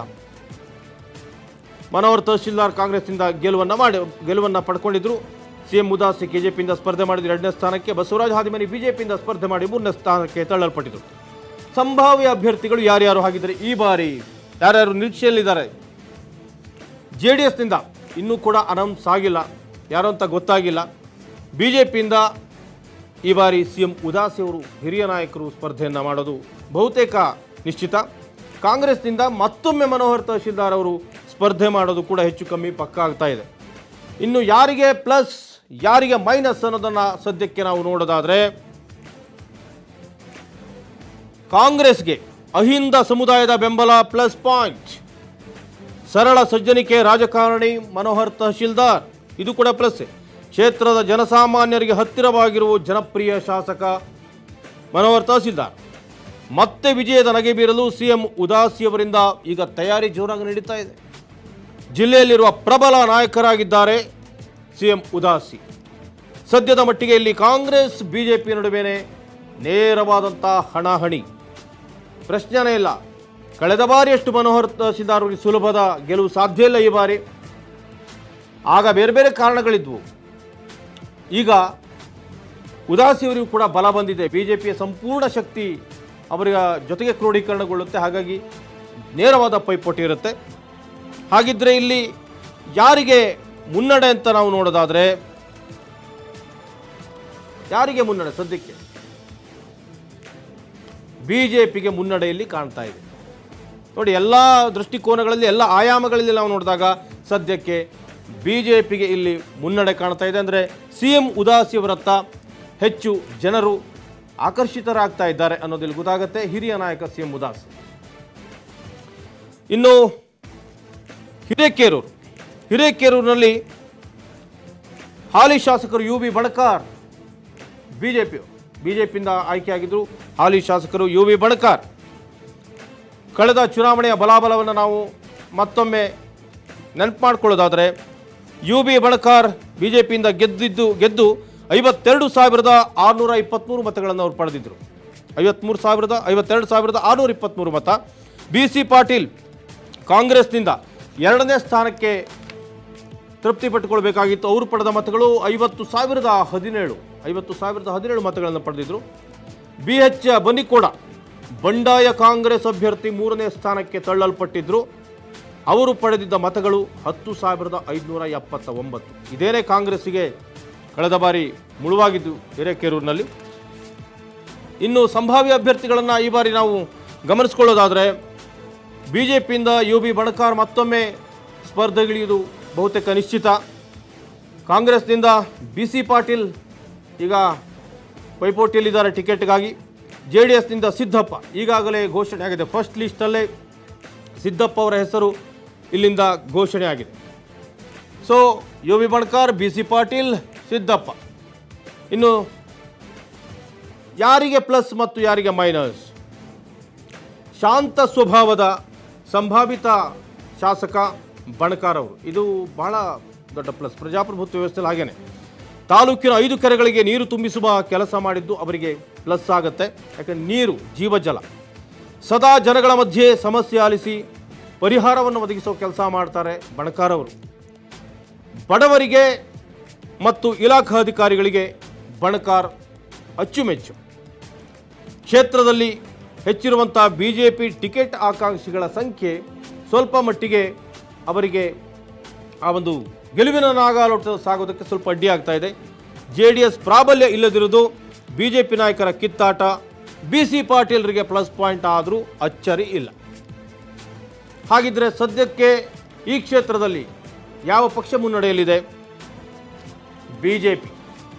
ಮನೋಹರ್ ತಹಶೀಲ್ದಾರ್ ಕಾಂಗ್ರೆಸ್ನಿಂದ ಗೆಲುವನ್ನು ಮಾಡಿ ಗೆಲುವನ್ನು ಪಡ್ಕೊಂಡಿದ್ರು ಸಿ ಎಂ ಉದಾಸಿ ಕೆಜೆಪಿಯಿಂದ ಸ್ಪರ್ಧೆ ಮಾಡಿದ್ರು ಎರಡನೇ ಸ್ಥಾನಕ್ಕೆ ಬಸವರಾಜ ಹಾದಿಮನಿ ಬಿಜೆಪಿಯಿಂದ ಸ್ಪರ್ಧೆ ಮಾಡಿ ಮೂರನೇ ಸ್ಥಾನಕ್ಕೆ ತಳ್ಳಲ್ಪಟ್ಟಿದ್ರು ಸಂಭಾವ್ಯ ಅಭ್ಯರ್ಥಿಗಳು ಯಾರ್ಯಾರು ಹಾಗಿದ್ದಾರೆ ಈ ಬಾರಿ ಯಾರ್ಯಾರು ನಿರೀಕ್ಷೆಯಲ್ಲಿದ್ದಾರೆ ಜೆ ಡಿ ಎಸ್ನಿಂದ ಇನ್ನೂ ಕೂಡ ಅನೌನ್ಸ್ ಆಗಿಲ್ಲ ಯಾರು ಅಂತ ಗೊತ್ತಾಗಿಲ್ಲ ಬಿ ಜೆ ಪಿಯಿಂದ ಈ ಬಾರಿ ಸಿ ಎಂ ಉದಾಸಿ ಅವರು ಹಿರಿಯ ನಾಯಕರು ಸ್ಪರ್ಧೆಯನ್ನು ಮಾಡೋದು ಬಹುತೇಕ ನಿಶ್ಚಿತ ಕಾಂಗ್ರೆಸ್ನಿಂದ ಮತ್ತೊಮ್ಮೆ ಮನೋಹರ್ ತಹಶೀಲ್ದಾರ್ ಅವರು ಸ್ಪರ್ಧೆ ಮಾಡೋದು ಕೂಡ ಹೆಚ್ಚು ಕಮ್ಮಿ ಪಕ್ಕ ಆಗ್ತಾ ಇದೆ ಇನ್ನು ಯಾರಿಗೆ ಪ್ಲಸ್ ಯಾರಿಗೆ ಮೈನಸ್ ಅನ್ನೋದನ್ನು ಸದ್ಯಕ್ಕೆ ನಾವು ನೋಡೋದಾದರೆ ಕಾಂಗ್ರೆಸ್ಗೆ ಅಹಿಂದ ಸಮುದಾಯದ ಬೆಂಬಲ ಪ್ಲಸ್ ಪಾಯಿಂಟ್ ಸರಳ ಸಜ್ಜನಿಕೆ ರಾಜಕಾರಣಿ ಮನೋಹರ್ ತಹಶೀಲ್ದಾರ್ ಇದು ಕೂಡ ಪ್ಲಸ್ ಕ್ಷೇತ್ರದ ಜನಸಾಮಾನ್ಯರಿಗೆ ಹತ್ತಿರವಾಗಿರುವ ಜನಪ್ರಿಯ ಶಾಸಕ ಮನೋಹರ್ ತಹಸೀಲ್ದಾರ್ ಮತ್ತೆ ವಿಜಯದ ನಗೆ ಬೀರಲು ಸಿಎಂ ಉದಾಸಿಯವರಿಂದ ಈಗ ತಯಾರಿ ಜೋರಾಗಿ ನಡೀತಾ ಇದೆ ಜಿಲ್ಲೆಯಲ್ಲಿರುವ ಪ್ರಬಲ ನಾಯಕರಾಗಿದ್ದಾರೆ ಸಿಎಂ ಉದಾಸಿ ಸದ್ಯದ ಮಟ್ಟಿಗೆ ಇಲ್ಲಿ ಕಾಂಗ್ರೆಸ್ ಬಿಜೆಪಿ ನಡುವೆನೇ ನೇರವಾದಂಥ ಹಣಾಹಣಿ ಪ್ರಶ್ನೆನೇ ಇಲ್ಲ ಕಳೆದ ಬಾರಿಯಷ್ಟು ಮನೋಹರ್ ತಹಸೀಲ್ದಾರ್ ಅವರಿಗೆ ಸುಲಭದ ಗೆಲುವು ಸಾಧ್ಯ ಇಲ್ಲ ಈ ಬಾರಿ ಆಗ ಬೇರೆ ಬೇರೆ ಕಾರಣಗಳಿದ್ವು ಈಗ ಉದಾಸಿಯವರಿಗೂ ಕೂಡ ಬಲ ಬಂದಿದೆ ಬಿ ಜೆ ಪಿಯ ಸಂಪೂರ್ಣ ಶಕ್ತಿ ಅವರ ಜೊತೆಗೆ ಕ್ರೋಢೀಕರಣಗೊಳ್ಳುತ್ತೆ ಹಾಗಾಗಿ ನೇರವಾದ ಪೈಪೋಟಿ ಇರುತ್ತೆ ಹಾಗಿದ್ರೆ ಇಲ್ಲಿ ಯಾರಿಗೆ ಮುನ್ನಡೆ ಅಂತ ನಾವು ನೋಡೋದಾದರೆ ಯಾರಿಗೆ ಮುನ್ನಡೆ ಸದ್ಯಕ್ಕೆ ಬಿ ಜೆ ಪಿಗೆ ಮುನ್ನಡೆಯಲ್ಲಿ ಕಾಣ್ತಾ ಇದೆ ನೋಡಿ ಎಲ್ಲ ದೃಷ್ಟಿಕೋನಗಳಲ್ಲಿ ಎಲ್ಲ ಆಯಾಮಗಳಲ್ಲಿ ನಾವು ನೋಡಿದಾಗ ಸದ್ಯಕ್ಕೆ ಬಿ ಜೆ ಪಿಗೆ ಇಲ್ಲಿ ಮುನ್ನಡೆ ಕಾಣ್ತಾ ಇದೆ ಅಂದರೆ ಸಿ ಎಂ ಉದಾಸಿಯವರತ್ತ ಹೆಚ್ಚು ಜನರು ಆಕರ್ಷಿತರಾಗ್ತಾ ಇದ್ದಾರೆ ಅನ್ನೋದಿಲ್ಲಿ ಗೊತ್ತಾಗುತ್ತೆ ಹಿರಿಯ ನಾಯಕ ಸಿ ಎಂ ಉದಾಸ್ ಇನ್ನು ಹಿರೇಕೇರೂರು ಹಿರೇಕೇರೂರಿನಲ್ಲಿ ಹಾಲಿ ಶಾಸಕರು U B Banakar B J P B J ಪಿಯಿಂದ ಆಯ್ಕೆಯಾಗಿದ್ದರು ಹಾಲಿ ಶಾಸಕರು ಯು ವಿ ಬಣಕಾರ್ ಕಳೆದ ಚುನಾವಣೆಯ ಬಲಾಬಲವನ್ನು ನಾವು ಮತ್ತೊಮ್ಮೆ ನೆನಪು ಮಾಡಿಕೊಳ್ಳೋದಾದರೆ U B Banakar B J ಪಿಯಿಂದ ಗೆದ್ದಿದ್ದು ಗೆದ್ದು ಐವತ್ತೆರಡು ಸಾವಿರದ ಆರುನೂರ ಇಪ್ಪತ್ತ್ಮೂರು ಮತಗಳನ್ನು ಅವರು ಪಡೆದಿದ್ದರು ಐವತ್ತ್ಮೂರು ಸಾವಿರದ ಐವತ್ತೆರಡು ಸಾವಿರದ ಆರುನೂರ ಇಪ್ಪತ್ತ್ಮೂರು ಮತ ಬಿ ಸಿ ಪಾಟೀಲ್ ಕಾಂಗ್ರೆಸ್ನಿಂದ ಎರಡನೇ ಸ್ಥಾನಕ್ಕೆ ತೃಪ್ತಿ ಪಟ್ಟುಕೊಳ್ಬೇಕಾಗಿತ್ತು ಅವರು ಪಡೆದ ಮತಗಳು ಐವತ್ತು ಸಾವಿರದ ಹದಿನೇಳು ಐವತ್ತು ಸಾವಿರದ ಹದಿನೇಳು ಮತಗಳನ್ನು ಪಡೆದಿದ್ರು ಬಿ ಎಚ್ ಬನ್ನಿಕೋಡ ಬಂಡಾಯ ಕಾಂಗ್ರೆಸ್ ಅಭ್ಯರ್ಥಿ ಮೂರನೇ ಸ್ಥಾನಕ್ಕೆ ತಳ್ಳಲ್ಪಟ್ಟಿದ್ರು ಅವರು ಪಡೆದಿದ್ದ ಮತಗಳು ಹತ್ತು ಸಾವಿರದ ಐದುನೂರ ಎಪ್ಪತ್ತ ಒಂಬತ್ತು ಇದೇನೇ ಕಾಂಗ್ರೆಸ್ಸಿಗೆ ಕಳೆದ ಬಾರಿ ಮುಳುವಾಗಿದ್ದು ಹಿರೇಕೆರೂರಿನಲ್ಲಿ ಇನ್ನು ಸಂಭಾವ್ಯ ಅಭ್ಯರ್ಥಿಗಳನ್ನು ಈ ಬಾರಿ ನಾವು ಗಮನಿಸ್ಕೊಳ್ಳೋದಾದರೆ ಬಿ ಜೆ ಪಿಯಿಂದ ಯು ಬಿ ಬಣಕಾರ್ ಮತ್ತೊಮ್ಮೆ ಸ್ಪರ್ಧೆಗಿಳಿಯುವುದು ಬಹುತೇಕ ನಿಶ್ಚಿತ ಕಾಂಗ್ರೆಸ್ನಿಂದ ಬಿ ಸಿ ಪಾಟೀಲ್ ಈಗ ಪೈಪೋಟಿಯಲ್ಲಿದ್ದಾರೆ ಟಿಕೆಟ್ಗಾಗಿ ಜೆ ಡಿ ಎಸ್ನಿಂದ ಸಿದ್ದಪ್ಪ ಈಗಾಗಲೇ ಘೋಷಣೆ ಆಗಿದೆ ಫಸ್ಟ್ ಲಿಸ್ಟಲ್ಲೇ ಸಿದ್ದಪ್ಪ ಅವರ ಹೆಸರು ಇಲ್ಲಿಂದ ಘೋಷಣೆ ಆಗಿದೆ so U V Banakar B C Patil Siddappa ಇನ್ನು ಯಾರಿಗೆ ಪ್ಲಸ್ ಮತ್ತು ಯಾರಿಗೆ ಮೈನಸ್ ಶಾಂತ ಸ್ವಭಾವದ ಸಂಭಾವಿತ ಶಾಸಕ ಬಣಕಾರ್ ಅವರು ಇದು ಬಹಳ ದೊಡ್ಡ ಪ್ಲಸ್ ಪ್ರಜಾಪ್ರಭುತ್ವ ವ್ಯವಸ್ಥೆಯಲ್ಲಿ ಹಾಗೇನೆ ತಾಲೂಕಿನ ಐದು ಕೆರೆಗಳಿಗೆ ನೀರು ತುಂಬಿಸುವ ಕೆಲಸ ಮಾಡಿದ್ದು ಅವರಿಗೆ ಪ್ಲಸ್ ಆಗುತ್ತೆ ಯಾಕಂದ್ರೆ ನೀರು ಜೀವಜಲ ಸದಾ ಜನಗಳ ಮಧ್ಯೆ ಸಮಸ್ಯೆ ಆಲಿಸಿ ಪರಿಹಾರವನ್ನು ಒದಗಿಸೋ ಕೆಲಸ ಮಾಡ್ತಾರೆ ಬಣಕಾರ್ ಅವರು ಬಡವರಿಗೆ ಮತ್ತು ಇಲಾಖಾ ಅಧಿಕಾರಿಗಳಿಗೆ ಬಣಕಾರ್ ಅಚ್ಚುಮೆಚ್ಚು ಕ್ಷೇತ್ರದಲ್ಲಿ ಹೆಚ್ಚಿರುವಂಥ ಬಿ ಜೆ ಪಿ ಟಿಕೆಟ್ ಆಕಾಂಕ್ಷಿಗಳ ಸಂಖ್ಯೆ ಸ್ವಲ್ಪ ಮಟ್ಟಿಗೆ ಅವರಿಗೆ ಆ ಒಂದು ಗೆಲುವಿನ ನಾಗಾಲೋಟ ಸಾಗೋದಕ್ಕೆ ಸ್ವಲ್ಪ ಅಡ್ಡಿ ಆಗ್ತಾ ಇದೆ ಜೆ ಡಿ ಎಸ್ ಪ್ರಾಬಲ್ಯ ಇಲ್ಲದಿರುವುದು ಬಿ ಜೆ ಪಿ ನಾಯಕರ ಕಿತ್ತಾಟ ಬಿ ಸಿ ಪಾಟೀಲ್ರಿಗೆ ಪ್ಲಸ್ ಪಾಯಿಂಟ್ ಆದರೂ ಅಚ್ಚರಿ ಇಲ್ಲ ಹಾಗಿದ್ರೆ ಸದ್ಯಕ್ಕೆ ಈ ಕ್ಷೇತ್ರದಲ್ಲಿ ಯಾವ ಪಕ್ಷ ಮುನ್ನಡೆಯಲ್ಲಿದೆ ಬಿ ಜೆ ಪಿ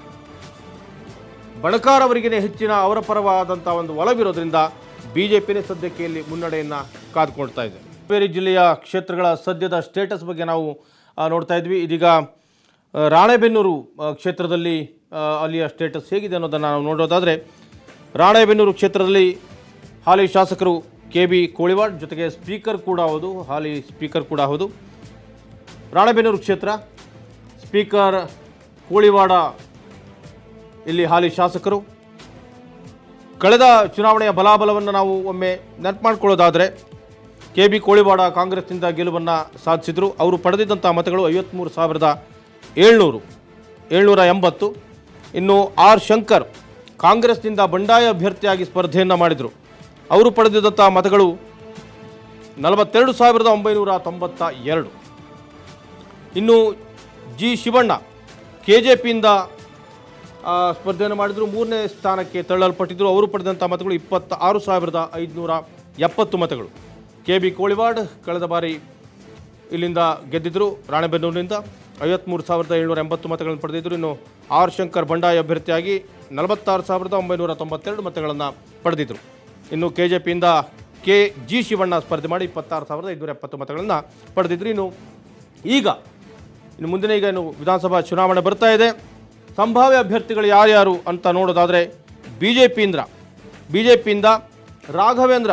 ಬಣಕಾರ್ ಅವರಿಗೇ ಹೆಚ್ಚಿನ ಅವರ ಪರವಾದಂಥ ಒಂದು ಒಲವಿರೋದ್ರಿಂದ ಬಿ ಜೆ ಪಿನೇ ಸದ್ಯಕ್ಕೆ ಇಲ್ಲಿ ಮುನ್ನಡೆಯನ್ನು ಕಾದುಕೊಳ್ತಾ ಇದೆ ಬೇರೆ ಜಿಲ್ಲೆಯ ಕ್ಷೇತ್ರಗಳ ಸದ್ಯದ ಸ್ಟೇಟಸ್ ಬಗ್ಗೆ ನಾವು ಆ, ನೋಡ್ತಾ ಇದ್ವಿ ಇದೀಗ ಆ, ರಾಣೆಬೆನ್ನೂರು ಆ, ಕ್ಷೇತ್ರದಲ್ಲಿ ಆ, ಅಲ್ಲಿಯ ಸ್ಟೇಟಸ್ ಹೇಗಿದೆ ಅನ್ನೋದನ್ನು ನಾವು ನೋಡೋದಾದರೆ ರಾಣೆಬೆನ್ನೂರು ಕ್ಷೇತ್ರದಲ್ಲಿ ಹಾಲಿ ಶಾಸಕರು ಕೆ ಬಿ ಕೋಳಿವಾಡ್ ಜೊತೆಗೆ ಸ್ಪೀಕರ್ ಕೂಡ ಹೌದು ಹಾಲಿ ಸ್ಪೀಕರ್ ಕೂಡ ಹೌದು ರಾಣೆಬೆನ್ನೂರು ಕ್ಷೇತ್ರ ಸ್ಪೀಕರ್ ಕೋಳಿವಾಡ ಇಲ್ಲಿ ಹಾಲಿ ಶಾಸಕರು ಕಳೆದ ಚುನಾವಣೆಯ ಬಲಾಬಲವನ್ನು ನಾವು ಒಮ್ಮೆ ನೆನಪು ಮಾಡ್ಕೊಳ್ಳೋದಾದರೆ ಕೆ ಬಿ ಕೋಳಿವಾಡ ಕಾಂಗ್ರೆಸ್ನಿಂದ ಗೆಲುವನ್ನು ಸಾಧಿಸಿದರು ಅವರು ಪಡೆದಿದ್ದಂಥ ಮತಗಳು ಐವತ್ತ್ಮೂರು ಸಾವಿರದ ಏಳ್ನೂರು ಏಳ್ನೂರ ಎಂಬತ್ತು ಇನ್ನು ಆರ್ ಶಂಕರ್ ಕಾಂಗ್ರೆಸ್ನಿಂದ ಬಂಡಾಯ ಅಭ್ಯರ್ಥಿಯಾಗಿ ಸ್ಪರ್ಧೆಯನ್ನು ಮಾಡಿದರು ಅವರು ಪಡೆದಿದ್ದಂಥ ಮತಗಳು ನಲವತ್ತೆರಡು ಸಾವಿರದ ಒಂಬೈನೂರ ತೊಂಬತ್ತ ಎರಡು ಇನ್ನು ಜಿ ಶಿವಣ್ಣ ಕೆ ಜೆ ಪಿಯಿಂದ ಸ್ಪರ್ಧೆಯನ್ನು ಮಾಡಿದರು ಮೂರನೇ ಸ್ಥಾನಕ್ಕೆ ತಳ್ಳಲ್ಪಟ್ಟಿದ್ದರು ಅವರು ಪಡೆದಂಥ ಮತಗಳು ಇಪ್ಪತ್ತ ಆರು ಸಾವಿರದ ಐದುನೂರ ಎಪ್ಪತ್ತು ಮತಗಳು ಕೆ ಬಿ ಕೋಳಿವಾಡ್ ಕಳೆದ ಬಾರಿ ಇಲ್ಲಿಂದ ಗೆದ್ದಿದ್ದರು ರಾಣೆಬೆನ್ನೂರಿನಿಂದ ಐವತ್ತ್ಮೂರು ಸಾವಿರದ ಏಳ್ನೂರ ಎಂಬತ್ತು ಮತಗಳನ್ನು ಪಡೆದಿದ್ದರು ಇನ್ನು ಆರ್ ಶಂಕರ್ ಬಂಡಾಯ ಅಭ್ಯರ್ಥಿಯಾಗಿ ನಲವತ್ತಾರು ಸಾವಿರದ ಒಂಬೈನೂರ ತೊಂಬತ್ತೆರಡು ಮತಗಳನ್ನು ಪಡೆದಿದ್ದರು ಇನ್ನು ಕೆ ಜೆ ಪಿಯಿಂದ ಕೆ ಜಿ ಶಿವಣ್ಣ ಸ್ಪರ್ಧೆ ಮಾಡಿ ಇಪ್ಪತ್ತಾರು ಸಾವಿರದ ಐದುನೂರ ಎಪ್ಪತ್ತು ಮತಗಳನ್ನು ಪಡೆದಿದ್ರು ಇನ್ನು ಈಗ ಇನ್ನು ಮುಂದಿನ ಈಗ ಇನ್ನು ವಿಧಾನಸಭಾ ಚುನಾವಣೆ ಬರ್ತಾ ಇದೆ ಸಂಭಾವ್ಯ ಅಭ್ಯರ್ಥಿಗಳು ಯಾರ್ಯಾರು ಅಂತ ನೋಡೋದಾದರೆ ಬಿ ಜೆ ಪಿಯಿಂದ ಬಿ ಜೆ ಪಿಯಿಂದ ರಾಘವೇಂದ್ರ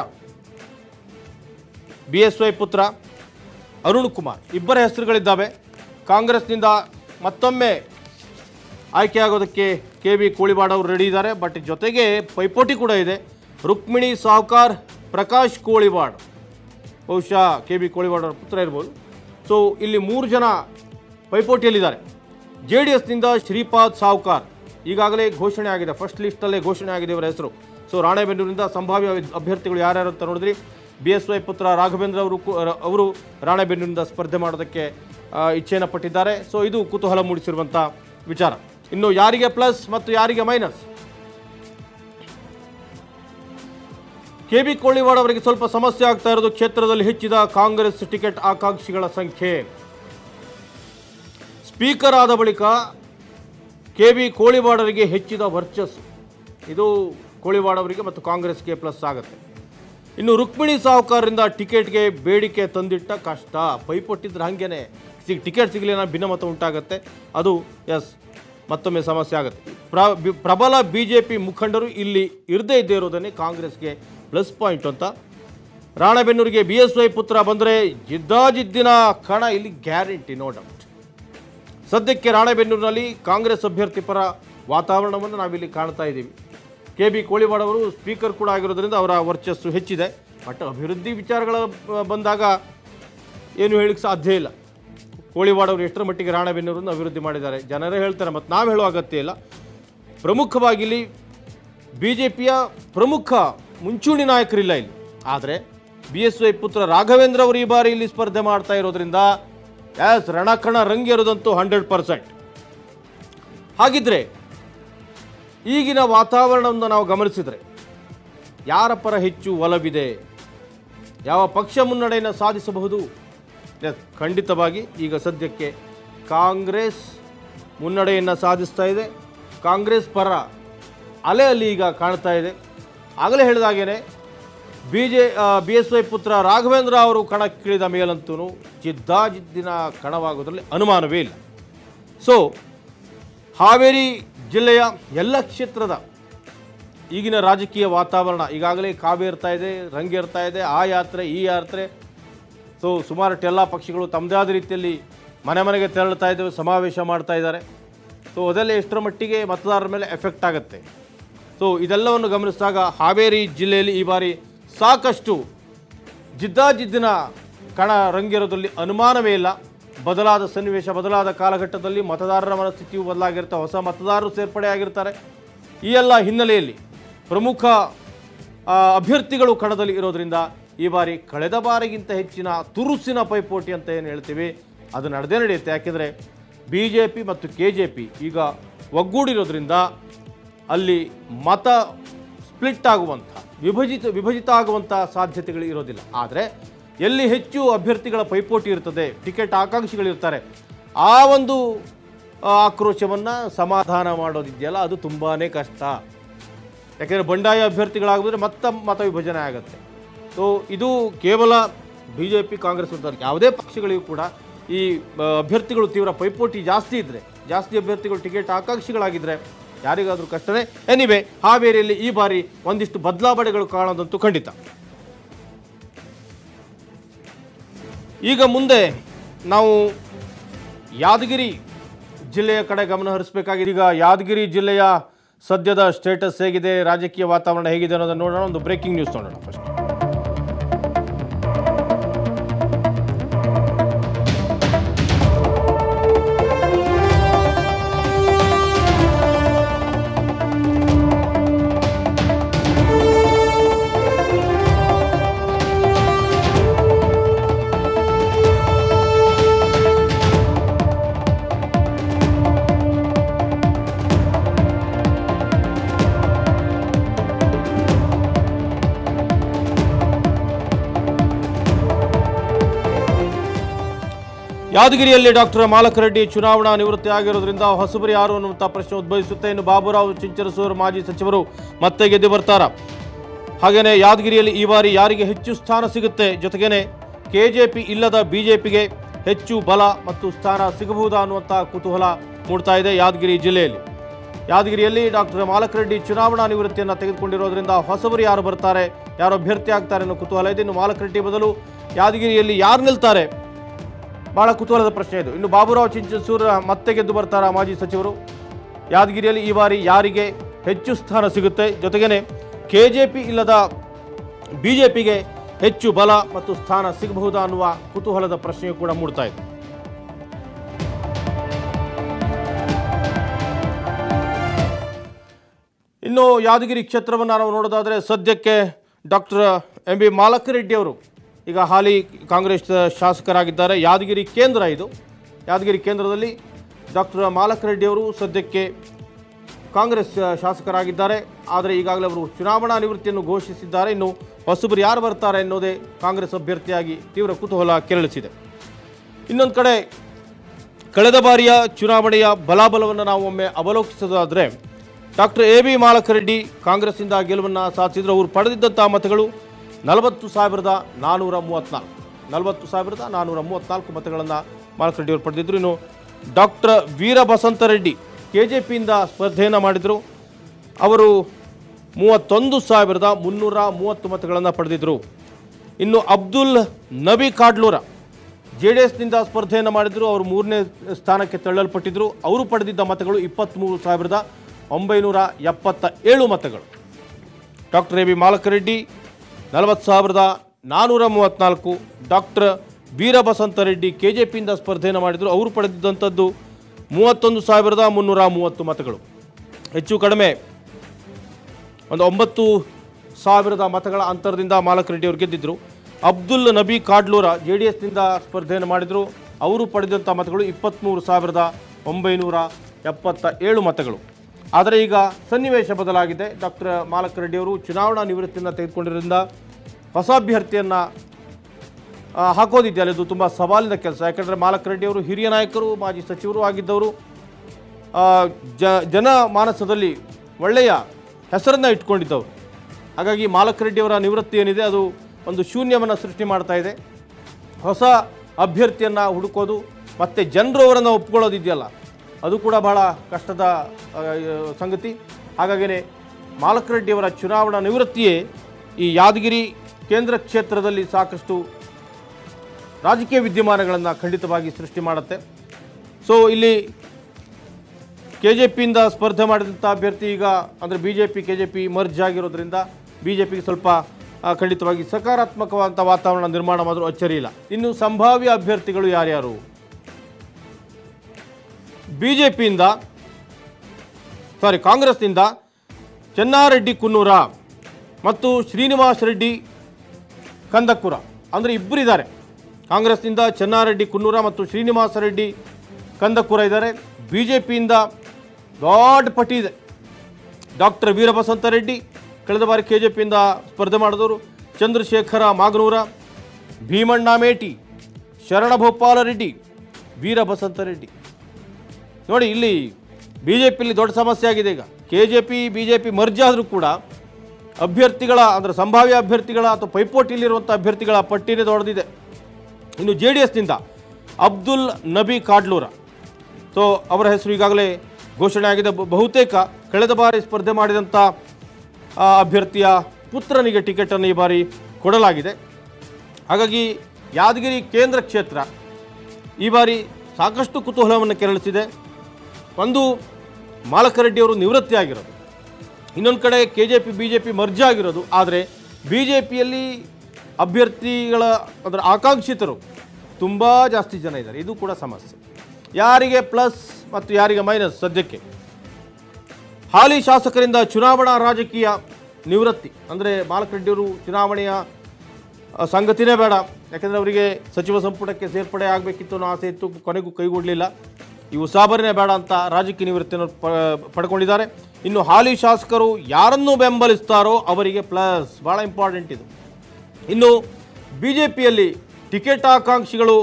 ಬಿ ಎಸ್ ವೈ ಪುತ್ರ ಅರುಣ್ ಕುಮಾರ್ ಇಬ್ಬರ ಹೆಸರುಗಳಿದ್ದಾವೆ ಕಾಂಗ್ರೆಸ್ನಿಂದ ಮತ್ತೊಮ್ಮೆ ಆಯ್ಕೆಯಾಗೋದಕ್ಕೆ ಕೆ ಬಿ ಕೋಳಿವಾಡ್ ಅವರು ರೆಡಿ ಇದ್ದಾರೆ ಬಟ್ ಜೊತೆಗೆ ಪೈಪೋಟಿ ಕೂಡ ಇದೆ ರುಕ್ಮಿಣಿ ಸಾವ್ಕಾರ್ ಪ್ರಕಾಶ್ ಕೋಳಿವಾಡ್ ಬಹುಶಃ ಕೆ ಬಿ ಕೋಳಿವಾಡ್ ಅವರ ಪುತ್ರ ಇರ್ಬೋದು ಸೊ ಇಲ್ಲಿ ಮೂರು ಜನ ಪೈಪೋಟಿಯಲ್ಲಿದ್ದಾರೆ ಜೆ ಡಿ ಎಸ್ನಿಂದ ಶ್ರೀಪಾದ್ ಸಾವ್ಕಾರ್ ಈಗಾಗಲೇ ಘೋಷಣೆ ಆಗಿದೆ ಫಸ್ಟ್ ಲಿಸ್ಟಲ್ಲೇ ಘೋಷಣೆ ಆಗಿದೆ ಇವರ ಹೆಸರು ಸೊ ರಾಣೆಬೆನ್ನೂರಿನಿಂದ ಸಂಭಾವ್ಯ ಅಭ್ಯರ್ಥಿಗಳು ಯಾರ್ಯಾರು ಅಂತ ನೋಡಿದ್ರಿ ಬಿ ಎಸ್ ವೈ ಪುತ್ರ ರಾಘವೇಂದ್ರ ಅವರು ಕು- ರ- ಅವರು ರಾಣೆಬೆನ್ನೂರಿನಿಂದ ಸ್ಪರ್ಧೆ ಮಾಡೋದಕ್ಕೆ ಆ, ಇಚ್ಛೆಯನ್ನು ಪಟ್ಟಿದ್ದಾರೆ ಸೊ ಇದು ಕುತೂಹಲ ಮೂಡಿಸಿರುವಂಥ ವಿಚಾರ ಇನ್ನು ಯಾರಿಗೆ ಪ್ಲಸ್ ಮತ್ತು ಯಾರಿಗೆ ಮೈನಸ್ ಕೆ ಬಿ ಕೊಳ್ಳಿವಾಡ್ ಅವರಿಗೆ ಸ್ವಲ್ಪ ಸಮಸ್ಯೆ ಆಗ್ತಾ ಇರೋದು ಕ್ಷೇತ್ರದಲ್ಲಿ ಹೆಚ್ಚಿದ ಕಾಂಗ್ರೆಸ್ ಟಿಕೆಟ್ ಆಕಾಂಕ್ಷಿಗಳ ಸಂಖ್ಯೆ ಸ್ಪೀಕರ್ ಆದ ಬಳಿಕ ಕೆ ಬಿ ಕೋಳಿವಾಡರಿಗೆ ಹೆಚ್ಚಿದ ವರ್ಚಸ್ಸು ಇದು ಕೋಳಿವಾಡ ಅವರಿಗೆ ಮತ್ತು ಕಾಂಗ್ರೆಸ್ಗೆ ಪ್ಲಸ್ ಆಗುತ್ತೆ ಇನ್ನು ರುಕ್ಮಿಣಿ ಸಾಹುಕಾರರಿಂದ ಟಿಕೆಟ್ಗೆ ಬೇಡಿಕೆ ತಂದಿಟ್ಟ ಕಷ್ಟ ಪೈಪೊಟ್ಟಿದ್ರೆ ಹಾಗೇನೆ ಸಿಗ್ ಟಿಕೆಟ್ ಸಿಗಲಿಲ್ಲ ಭಿನ್ನಮತ ಉಂಟಾಗುತ್ತೆ ಅದು ಎಸ್ ಮತ್ತೊಮ್ಮೆ ಸಮಸ್ಯೆ ಆಗುತ್ತೆ ಪ್ರ ಬಿ- ಪ್ರಬಲ ಬಿ ಜೆ ಪಿ ಮುಖಂಡರು ಇಲ್ಲಿ ಇರದೇ ಇದ್ದೇ ಇರೋದನ್ನೇ ಕಾಂಗ್ರೆಸ್ಗೆ ಪ್ಲಸ್ ಪಾಯಿಂಟ್ ಅಂತ ರಾಣೆಬೆನ್ನೂರಿಗೆ ಬಿ ಎಸ್ ವೈ ಪುತ್ರ ಬಂದರೆ ಜಿದ್ದಾಜಿದ್ದಿನ ಕಣ ಇಲ್ಲಿ ಗ್ಯಾರಂಟಿ ನೋ ಡೌಟ್ ಸದ್ಯಕ್ಕೆ ರಾಣೆಬೆನ್ನೂರಿನಲ್ಲಿ ಕಾಂಗ್ರೆಸ್ ಅಭ್ಯರ್ಥಿ ಪರ ವಾತಾವರಣವನ್ನು ನಾವಿಲ್ಲಿ ಕಾಣ್ತಾ ಇದ್ದೀವಿ ಕೆ ಬಿ ಕೋಳಿವಾಡ್ ಅವರು ಸ್ಪೀಕರ್ ಕೂಡ ಆಗಿರೋದ್ರಿಂದ ಅವರ ವರ್ಚಸ್ಸು ಹೆಚ್ಚಿದೆ ಬಟ್ ಅಭಿವೃದ್ಧಿ ವಿಚಾರಗಳ ಆ, ಬಂದಾಗ ಏನು ಹೇಳಿಕ್ಕೆ ಸಾಧ್ಯ ಇಲ್ಲ ಕೋಳಿವಾಡ ಅವರು ಎಷ್ಟರ ಮಟ್ಟಿಗೆ ರಾಣೆಬೆನ್ನೂರನ್ನು ಅಭಿವೃದ್ಧಿ ಮಾಡಿದ್ದಾರೆ ಜನರೇ ಹೇಳ್ತಾರೆ ಮತ್ತು ನಾವು ಹೇಳೋ ಅಗತ್ಯ ಇಲ್ಲ ಪ್ರಮುಖವಾಗಿ ಇಲ್ಲಿ ಬಿ ಜೆ ಪಿಯ ಪ್ರಮುಖ ಮುಂಚೂಣಿ ನಾಯಕರಿಲ್ಲ ಇಲ್ಲಿ ಆದರೆ ಬಿ ಎಸ್ ವೈ ಪುತ್ರ ರಾಘವೇಂದ್ರ ಅವರು ಈ ಬಾರಿ ಇಲ್ಲಿ ಸ್ಪರ್ಧೆ ಮಾಡ್ತಾ ಇರೋದ್ರಿಂದ ಯಾಸ್ ರಣಕಣ ರಂಗೇರೋದಂತೂ ಹಂಡ್ರೆಡ್ ಪರ್ಸೆಂಟ್ ಹಾಗಿದ್ರೆ ಈಗಿನ ವಾತಾವರಣವನ್ನು ನಾವು ಗಮನಿಸಿದರೆ ಯಾರ ಪರ ಹೆಚ್ಚು ಒಲವಿದೆ ಯಾವ ಪಕ್ಷ ಮುನ್ನಡೆಯನ್ನು ಸಾಧಿಸಬಹುದು ಎಸ್, ಖಂಡಿತವಾಗಿ ಈಗ ಸದ್ಯಕ್ಕೆ ಕಾಂಗ್ರೆಸ್ ಮುನ್ನಡೆಯನ್ನು ಸಾಧಿಸ್ತಾ ಇದೆ ಕಾಂಗ್ರೆಸ್ ಪರ ಅಲೆ ಅಲ್ಲಿ ಈಗ ಕಾಣ್ತಾ ಇದೆ ಆಗಲೇ ಹೇಳಿದಾಗೇನೆ B J B S Y ಪುತ್ರ ರಾಘವೇಂದ್ರ ಅವರು ಕಣಕ್ಕಿಳಿದ ಮೇಲಂತೂ ಜಿದ್ದಾಜಿದ್ದಿನ ಕಣವಾಗೋದ್ರಲ್ಲಿ ಅನುಮಾನವೇ ಇಲ್ಲ ಸೊ ಹಾವೇರಿ ಜಿಲ್ಲೆಯ ಎಲ್ಲ ಕ್ಷೇತ್ರದ ಈಗಿನ ರಾಜಕೀಯ ವಾತಾವರಣ ಈಗಾಗಲೇ ಕಾವೇರ್ತಾ ಇದೆ ರಂಗೇರ್ತಾ ಇದೆ ಆ ಯಾತ್ರೆ ಈ ಯಾತ್ರೆ ಸೊ ಸುಮಾರು ಎಲ್ಲ ಪಕ್ಷಗಳು ತಮ್ಮದೇ ಆದ ರೀತಿಯಲ್ಲಿ ಮನೆ ಮನೆಗೆ ತೆರಳ್ತಾ ಇದ್ದೇವೆ ಸಮಾವೇಶ ಮಾಡ್ತಾ ಇದ್ದಾರೆ ಸೊ ಅದೆಲ್ಲ ಎಷ್ಟರ ಮಟ್ಟಿಗೆ ಮತದಾರರ ಮೇಲೆ ಎಫೆಕ್ಟ್ ಆಗುತ್ತೆ ಸೊ ಇದೆಲ್ಲವನ್ನು ಗಮನಿಸಿದಾಗ ಹಾವೇರಿ ಜಿಲ್ಲೆಯಲ್ಲಿ ಈ ಬಾರಿ ಸಾಕಷ್ಟು ಜಿದ್ದಾಜಿದ್ದಿನ ಕಣ ರಂಗೇರೋದ್ರಲ್ಲಿ ಅನುಮಾನವೇ ಇಲ್ಲ ಬದಲಾದ ಸನ್ನಿವೇಶ ಬದಲಾದ ಕಾಲಘಟ್ಟದಲ್ಲಿ ಮತದಾರರ ಮನಸ್ಥಿತಿಯು ಬದಲಾಗಿರುತ್ತೆ ಹೊಸ ಮತದಾರರು ಸೇರ್ಪಡೆ ಆಗಿರ್ತಾರೆ ಈ ಎಲ್ಲ ಹಿನ್ನೆಲೆಯಲ್ಲಿ ಪ್ರಮುಖ ಆ, ಅಭ್ಯರ್ಥಿಗಳು ಕಣದಲ್ಲಿ ಇರೋದ್ರಿಂದ ಈ ಬಾರಿ ಕಳೆದ ಬಾರಿಗಿಂತ ಹೆಚ್ಚಿನ ತುರುಸಿನ ಪೈಪೋಟಿ ಅಂತ ಏನು ಹೇಳ್ತೀವಿ ಅದು ನಡೆದೇ ನಡೆಯುತ್ತೆ ಯಾಕೆಂದರೆ ಬಿ ಜೆ ಪಿ ಮತ್ತು ಕೆ ಜೆ ಪಿ ಈಗ ಒಗ್ಗೂಡಿರೋದ್ರಿಂದ ಅಲ್ಲಿ ಮತ ಸ್ಪ್ಲಿಟ್ ಆಗುವಂಥ ವಿಭಜಿತ ವಿಭಜಿತ ಆಗುವಂಥ ಸಾಧ್ಯತೆಗಳು ಇರೋದಿಲ್ಲ ಆದರೆ ಎಲ್ಲಿ ಹೆಚ್ಚು ಅಭ್ಯರ್ಥಿಗಳ ಪೈಪೋಟಿ ಇರ್ತದೆ ಟಿಕೆಟ್ ಆಕಾಂಕ್ಷಿಗಳಿರ್ತಾರೆ ಆ ಒಂದು ಆ, ಆಕ್ರೋಶವನ್ನು ಸಮಾಧಾನ ಮಾಡೋದಿದೆಯಲ್ಲ ಅದು ತುಂಬಾ ಕಷ್ಟ ಯಾಕೆಂದರೆ ಬಂಡಾಯ ಅಭ್ಯರ್ಥಿಗಳಾಗಿದ್ರೆ ಮತ್ತೆ ಮತ ವಿಭಜನೆ ಆಗುತ್ತೆ ಸೊ ಇದು ಕೇವಲ ಬಿ ಜೆ ಪಿ ಕಾಂಗ್ರೆಸ್ ಅಂತ ಯಾವುದೇ ಪಕ್ಷಗಳಿಗೂ ಕೂಡ ಈ ಆ, ಅಭ್ಯರ್ಥಿಗಳು ತೀವ್ರ ಪೈಪೋಟಿ ಜಾಸ್ತಿ ಇದ್ದರೆ ಜಾಸ್ತಿ ಅಭ್ಯರ್ಥಿಗಳು ಟಿಕೆಟ್ ಆಕಾಂಕ್ಷಿಗಳಾಗಿದ್ದರೆ ಯಾರಿಗಾದರೂ ಕಷ್ಟನೇ ಎನಿವೆ ಹಾವೇರಿಯಲ್ಲಿ ಈ ಬಾರಿ ಒಂದಿಷ್ಟು ಬದಲಾವಣೆಗಳು ಕಾಣೋದಂತೂ ಖಂಡಿತ ಈಗ ಮುಂದೆ ನಾವು ಯಾದಗಿರಿ ಜಿಲ್ಲೆಯ ಕಡೆ ಗಮನ ಹರಿಸಬೇಕಾಗಿದೆ ಈಗ ಯಾದಗಿರಿ ಜಿಲ್ಲೆಯ ಸದ್ಯದ ಸ್ಟೇಟಸ್ ಹೇಗಿದೆ ರಾಜಕೀಯ ವಾತಾವರಣ ಹೇಗಿದೆ ಅನ್ನೋದನ್ನು ನೋಡೋಣ ಒಂದು ಬ್ರೇಕಿಂಗ್ ನ್ಯೂಸ್ ನೋಡೋಣ ಫಸ್ಟ್ ಯಾದಗಿರಿಯಲ್ಲಿ ಡಾಕ್ಟರ್ ಮಾಲಕರೆಡ್ಡಿ ಚುನಾವಣಾ ನಿವೃತ್ತಿ ಆಗಿರೋದ್ರಿಂದ ಹೊಸಬರು ಯಾರು ಅನ್ನುವಂಥ ಪ್ರಶ್ನೆ ಉದ್ಭವಿಸುತ್ತೆ ಇನ್ನು ಬಾಬುರಾವ್ ಚಿಂಚರಸೂರು ಮಾಜಿ ಸಚಿವರು ಮತ್ತೆ ಗೆದ್ದು ಬರ್ತಾರ ಹಾಗೆಯೇ ಯಾದಗಿರಿಯಲ್ಲಿ ಈ ಬಾರಿ ಯಾರಿಗೆ ಹೆಚ್ಚು ಸ್ಥಾನ ಸಿಗುತ್ತೆ ಜೊತೆಗೇನೆ ಕೆಜೆಪಿ ಇಲ್ಲದ ಬಿಜೆಪಿಗೆ ಹೆಚ್ಚು ಬಲ ಮತ್ತು ಸ್ಥಾನ ಸಿಗಬಹುದಾ ಅನ್ನುವಂಥ ಕುತೂಹಲ ಮೂಡ್ತಾ ಇದೆ ಯಾದಗಿರಿ ಜಿಲ್ಲೆಯಲ್ಲಿ ಯಾದಗಿರಿಯಲ್ಲಿ ಡಾಕ್ಟರ್ ಮಾಲಕರೆಡ್ಡಿ ಚುನಾವಣಾ ನಿವೃತ್ತಿಯನ್ನು ತೆಗೆದುಕೊಂಡಿರೋದ್ರಿಂದ ಹೊಸಬರು ಯಾರು ಬರ್ತಾರೆ ಯಾರು ಅಭ್ಯರ್ಥಿ ಆಗ್ತಾರೆ ಅನ್ನೋ ಕುತೂಹಲ ಇದೆ ಇನ್ನು ಮಾಲಕರೆಡ್ಡಿ ಬದಲು ಯಾದಗಿರಿಯಲ್ಲಿ ಯಾರು ನಿಲ್ತಾರೆ ಬಹಳ ಕುತೂಹಲದ ಪ್ರಶ್ನೆ ಇದು ಇನ್ನು ಬಾಬುರಾವ್ ಚಿಂಚಸೂರ ಮತ್ತೆ ಗೆದ್ದು ಬರ್ತಾರಾ ಮಾಜಿ ಸಚಿವರು ಯಾದಗಿರಿಯಲ್ಲಿ ಈ ಬಾರಿ ಯಾರಿಗೆ ಹೆಚ್ಚು ಸ್ಥಾನ ಸಿಗುತ್ತೆ ಜೊತೆಗೇನೆ ಕೆ ಜೆ ಪಿ ಇಲ್ಲದ ಬಿ ಜೆ ಪಿಗೆ ಹೆಚ್ಚು ಬಲ ಮತ್ತು ಸ್ಥಾನ ಸಿಗಬಹುದಾ ಅನ್ನುವ ಕುತೂಹಲದ ಪ್ರಶ್ನೆಯೂ ಕೂಡ ಮೂಡ್ತಾ ಇದೆ ಇನ್ನು ಯಾದಗಿರಿ ಕ್ಷೇತ್ರವನ್ನು ನಾವು ನೋಡೋದಾದರೆ ಸದ್ಯಕ್ಕೆ ಡಾಕ್ಟರ್ ಎಂ ಬಿ ಮಾಲಕರೆಡ್ಡಿ ಅವರು ಈಗ ಹಾಲಿ ಕಾಂಗ್ರೆಸ್ ಶಾಸಕರಾಗಿದ್ದಾರೆ ಯಾದಗಿರಿ ಕೇಂದ್ರ ಇದು ಯಾದಗಿರಿ ಕೇಂದ್ರದಲ್ಲಿ ಡಾಕ್ಟರ್ ಮಾಲಕರೆಡ್ಡಿ ಅವರು ಸದ್ಯಕ್ಕೆ ಕಾಂಗ್ರೆಸ್ ಶಾಸಕರಾಗಿದ್ದಾರೆ ಆದರೆ ಈಗಾಗಲೇ ಅವರು ಚುನಾವಣಾ ನಿವೃತ್ತಿಯನ್ನು ಘೋಷಿಸಿದ್ದಾರೆ ಇನ್ನು ಹೊಸಬರು ಯಾರು ಬರ್ತಾರೆ ಎನ್ನುವುದೇ ಕಾಂಗ್ರೆಸ್ ಅಭ್ಯರ್ಥಿಯಾಗಿ ತೀವ್ರ ಕುತೂಹಲ ಕೆರಳಿಸಿದೆ ಇನ್ನೊಂದು ಕಡೆ ಕಳೆದ ಬಾರಿಯ ಚುನಾವಣೆಯ ಬಲಾಬಲವನ್ನು ನಾವು ಒಮ್ಮೆ ಅವಲೋಕಿಸೋದಾದರೆ ಡಾಕ್ಟರ್ ಎ ಬಿ ಮಾಲಕರೆಡ್ಡಿ ಕಾಂಗ್ರೆಸ್ಸಿಂದ ಗೆಲುವನ್ನು ಸಾಧಿಸಿದ್ರು ಅವರು ಪಡೆದಿದ್ದಂಥ ಮತಗಳು ನಲವತ್ತು ಸಾವಿರದ ನಾನ್ನೂರ ಮೂವತ್ತ್ನಾಲ್ಕು ನಲವತ್ತು ಸಾವಿರದ ನಾನ್ನೂರ ಮೂವತ್ತ್ನಾಲ್ಕು ಮತಗಳನ್ನು ಮಾಲಕರೆಡ್ಡಿ ಅವರು ಪಡೆದಿದ್ದರು ಇನ್ನು doctor Veera Basantareddy K J ಪಿಯಿಂದ ಸ್ಪರ್ಧೆಯನ್ನು ಮಾಡಿದರು ಅವರು ಮೂವತ್ತೊಂದು ಸಾವಿರದ ಮುನ್ನೂರ ಮೂವತ್ತು ಮತಗಳನ್ನು ಪಡೆದಿದ್ದರು ಇನ್ನು ಅಬ್ದುಲ್ ನಬಿ ಕಾಡ್ಲೂರ ಜೆ ಡಿ ಎಸ್ನಿಂದ ಸ್ಪರ್ಧೆಯನ್ನು ಮಾಡಿದ್ರು ಅವರು ಮೂರನೇ ಸ್ಥಾನಕ್ಕೆ ತಳ್ಳಲ್ಪಟ್ಟಿದ್ದರು ಅವರು ಪಡೆದಿದ್ದ ಮತಗಳು ಇಪ್ಪತ್ತ್ಮೂರು ಸಾವಿರದ ಒಂಬೈನೂರ ಎಪ್ಪತ್ತ ಏಳು ಮತಗಳು ಡಾಕ್ಟರ್ ಎ ಬಿ ಮಾಲಕರೆಡ್ಡಿ ನಲವತ್ತು ಸಾವಿರದ ನಾನ್ನೂರ ಮೂವತ್ತ್ನಾಲ್ಕು doctor Veerabasanta Reddy K J ಪಿಯಿಂದ ಸ್ಪರ್ಧೆಯನ್ನು ಮಾಡಿದರು ಅವರು ಪಡೆದಿದ್ದಂಥದ್ದು ಮೂವತ್ತೊಂದು ಸಾವಿರದ ಮುನ್ನೂರ ಮೂವತ್ತು ಮತಗಳು ಹೆಚ್ಚು ಕಡಿಮೆ ಒಂದು ಒಂಬತ್ತು ಸಾವಿರದ ಮತಗಳ ಅಂತರದಿಂದ ಮಾಲಕ್ ರೆಡ್ಡಿ ಅವರು ಗೆದ್ದಿದ್ದರು ಅಬ್ದುಲ್ ನಬಿ ಕಾಡ್ಲೂರ ಜೆ ಡಿ ಎಸ್ನಿಂದ ಸ್ಪರ್ಧೆಯನ್ನು ಮಾಡಿದರು ಅವರು ಪಡೆದಂಥ ಮತಗಳು ಇಪ್ಪತ್ತ್ಮೂರು ಸಾವಿರದ ಒಂಬೈನೂರ ಎಪ್ಪತ್ತ ಏಳು ಮತಗಳು ಆದರೆ ಈಗ ಸನ್ನಿವೇಶ ಬದಲಾಗಿದೆ ಡಾಕ್ಟರ್ ಮಾಲಕ್ ರೆಡ್ಡಿ ಅವರು ಚುನಾವಣಾ ನಿವೃತ್ತಿಯನ್ನು ತೆಗೆದುಕೊಂಡಿರೋದ್ರಿಂದ ಹೊಸ ಅಭ್ಯರ್ಥಿಯನ್ನು ಆ, ಹಾಕೋದಿದೆಯಲ್ಲ ಇದು ತುಂಬ ಸವಾಲಿನ ಕೆಲಸ ಯಾಕಂದರೆ ಮಾಲಕ್ ರೆಡ್ಡಿ ಅವರು ಹಿರಿಯ ನಾಯಕರು ಮಾಜಿ ಸಚಿವರು ಆಗಿದ್ದವರು ಆ, ಜ ಜನ ಮಾನಸದಲ್ಲಿ ಒಳ್ಳೆಯ ಹೆಸರನ್ನು ಇಟ್ಕೊಂಡಿದ್ದವರು ಹಾಗಾಗಿ ಮಾಲಕ್ ರೆಡ್ಡಿ ಅವರ ನಿವೃತ್ತಿ ಏನಿದೆ ಅದು ಒಂದು ಶೂನ್ಯವನ್ನು ಸೃಷ್ಟಿ ಮಾಡ್ತಾ ಇದೆ ಹೊಸ ಅಭ್ಯರ್ಥಿಯನ್ನು ಹುಡುಕೋದು ಮತ್ತು ಜನರು ಅವರನ್ನು ಒಪ್ಕೊಳ್ಳೋದಿದೆಯಲ್ಲ ಅದು ಕೂಡ ಬಹಳ ಕಷ್ಟದ ಆ, ಸಂಗತಿ ಹಾಗಾಗಿಯೇ ಮಾಲಕ್ ರೆಡ್ಡಿ ಅವರ ಚುನಾವಣಾ ನಿವೃತ್ತಿಯೇ ಈ ಯಾದಗಿರಿ ಕೇಂದ್ರ ಕ್ಷೇತ್ರದಲ್ಲಿ ಸಾಕಷ್ಟು ರಾಜಕೀಯ ವಿದ್ಯಮಾನಗಳನ್ನು ಖಂಡಿತವಾಗಿ ಸೃಷ್ಟಿ ಮಾಡುತ್ತೆ ಸೊ ಇಲ್ಲಿ ಕೆ ಜೆ ಪಿಯಿಂದ ಸ್ಪರ್ಧೆ ಮಾಡಿದಂಥ ಅಭ್ಯರ್ಥಿ ಈಗ ಅಂದರೆ B J P K J P merge ಆಗಿರೋದ್ರಿಂದ ಬಿ ಜೆ ಪಿಗೆ ಸ್ವಲ್ಪ ಆ, ಖಂಡಿತವಾಗಿ ಸಕಾರಾತ್ಮಕವಾದಂಥ ವಾತಾವರಣ ನಿರ್ಮಾಣ ಮಾಡಿದ್ರು ಅಚ್ಚರಿ ಇಲ್ಲ ಇನ್ನು ಸಂಭಾವ್ಯ ಅಭ್ಯರ್ಥಿಗಳು ಯಾರ್ಯಾರು ಬಿ ಜೆ ಪಿಯಿಂದ ಸಾರಿ ಕಾಂಗ್ರೆಸ್ನಿಂದ ಚೆನ್ನಾರೆಡ್ಡಿ ಕುನ್ನೂರ ಮತ್ತು ಶ್ರೀನಿವಾಸ್ ರೆಡ್ಡಿ ಕಂದಕ್ಕೂರ ಅಂದರೆ ಇಬ್ಬರಿದ್ದಾರೆ ಕಾಂಗ್ರೆಸ್ನಿಂದ ಚೆನ್ನಾರೆಡ್ಡಿ ಕುನ್ನೂರ ಮತ್ತು ಶ್ರೀನಿವಾಸ ರೆಡ್ಡಿ ಕಂದಕ್ಕೂರ ಇದ್ದಾರೆ ಬಿ ಜೆ ಪಿಯಿಂದ ದೊಡ್ಡ ಪಟ್ಟಿ ಇದೆ ಡಾಕ್ಟರ್ ವೀರಬಸಂತ ರೆಡ್ಡಿ ಕಳೆದ ಬಾರಿ ಕೆ ಜೆ ಪಿಯಿಂದ ಸ್ಪರ್ಧೆ ಮಾಡಿದವರು ಚಂದ್ರಶೇಖರ ಮಾಗನೂರ ಭೀಮಣ್ಣ ಮೇಟಿ ಶರಣಭೂಪಾಲ ರೆಡ್ಡಿ ವೀರಬಸಂತ ರೆಡ್ಡಿ ನೋಡಿ ಇಲ್ಲಿ ಬಿ ಜೆ ಪಿಯಲ್ಲಿ ದೊಡ್ಡ ಸಮಸ್ಯೆ ಆಗಿದೆ ಈಗ K J P B J P merge ಆದರೂ ಕೂಡ ಅಭ್ಯರ್ಥಿಗಳ ಅಂದರೆ ಸಂಭಾವ್ಯ ಅಭ್ಯರ್ಥಿಗಳ ಅಥವಾ ಪೈಪೋಟಿಯಲ್ಲಿರುವಂಥ ಅಭ್ಯರ್ಥಿಗಳ ಪಟ್ಟಿನೇ ದೊಡ್ಡದಿದೆ ಇನ್ನು ಜೆ ಡಿ ಎಸ್ನಿಂದ ಅಬ್ದುಲ್ ನಬಿ ಕಾಡ್ಲೂರ ಸೊ ಅವರ ಹೆಸರು ಈಗಾಗಲೇ ಘೋಷಣೆ ಆಗಿದೆ ಬ- ಬಹುತೇಕ ಕಳೆದ ಬಾರಿ ಸ್ಪರ್ಧೆ ಮಾಡಿದಂಥ ಆ, ಅಭ್ಯರ್ಥಿಯ ಪುತ್ರನಿಗೆ ಟಿಕೆಟನ್ನು ಈ ಬಾರಿ ಕೊಡಲಾಗಿದೆ ಹಾಗಾಗಿ ಯಾದಗಿರಿ ಕೇಂದ್ರ ಕ್ಷೇತ್ರ ಈ ಬಾರಿ ಸಾಕಷ್ಟು ಕುತೂಹಲವನ್ನು ಕೆರಳಿಸಿದೆ ಒಂದು ಮಾಲಕರೆಡ್ಡಿ ಅವರು ನಿವೃತ್ತಿ ಆಗಿರೋದು ಇನ್ನೊಂದು ಕಡೆ K J P B J P merge ಆಗಿರೋದು ಆದರೆ ಬಿ ಜೆ ಪಿಯಲ್ಲಿ ಅಭ್ಯರ್ಥಿಗಳ ಅದರ ಆಕಾಂಕ್ಷಿತರು ತುಂಬ ಜಾಸ್ತಿ ಜನ ಇದ್ದಾರೆ ಇದು ಕೂಡ ಸಮಸ್ಯೆ ಯಾರಿಗೆ ಪ್ಲಸ್ ಮತ್ತು ಯಾರಿಗೆ ಮೈನಸ್ ಸದ್ಯಕ್ಕೆ ಹಾಲಿ ಶಾಸಕರಿಂದ ಚುನಾವಣಾ ರಾಜಕೀಯ ನಿವೃತ್ತಿ ಅಂದರೆ ಮಾಲಕರೆಡ್ಡಿಯವರು ಚುನಾವಣೆಯ ಆ, ಸಂಗತಿನೇ ಬೇಡ ಯಾಕಂದರೆ ಅವರಿಗೆ ಸಚಿವ ಸಂಪುಟಕ್ಕೆ ಸೇರ್ಪಡೆ ಆಗಬೇಕಿತ್ತು ಅನ್ನೋ ಆಸೆ ಇತ್ತು ಕೊನೆಗೂ ಕೈಗೂಡಲಿಲ್ಲ ಈ ಉಸಾಬರಿನೇ ಬೇಡ ಅಂತ ರಾಜಕೀಯ ನಿವೃತ್ತಿಯನ್ನು ಪ- ಪಡ್ಕೊಂಡಿದ್ದಾರೆ ಇನ್ನು ಹಾಲಿ ಶಾಸಕರು ಯಾರನ್ನು ಬೆಂಬಲಿಸ್ತಾರೋ ಅವರಿಗೆ ಪ್ಲಸ್ ಭಾಳ ಇಂಪಾರ್ಟೆಂಟ್ ಇದು ಇನ್ನು ಬಿ ಜೆ ಪಿಯಲ್ಲಿ ಟಿಕೆಟ್ ಆಕಾಂಕ್ಷಿಗಳು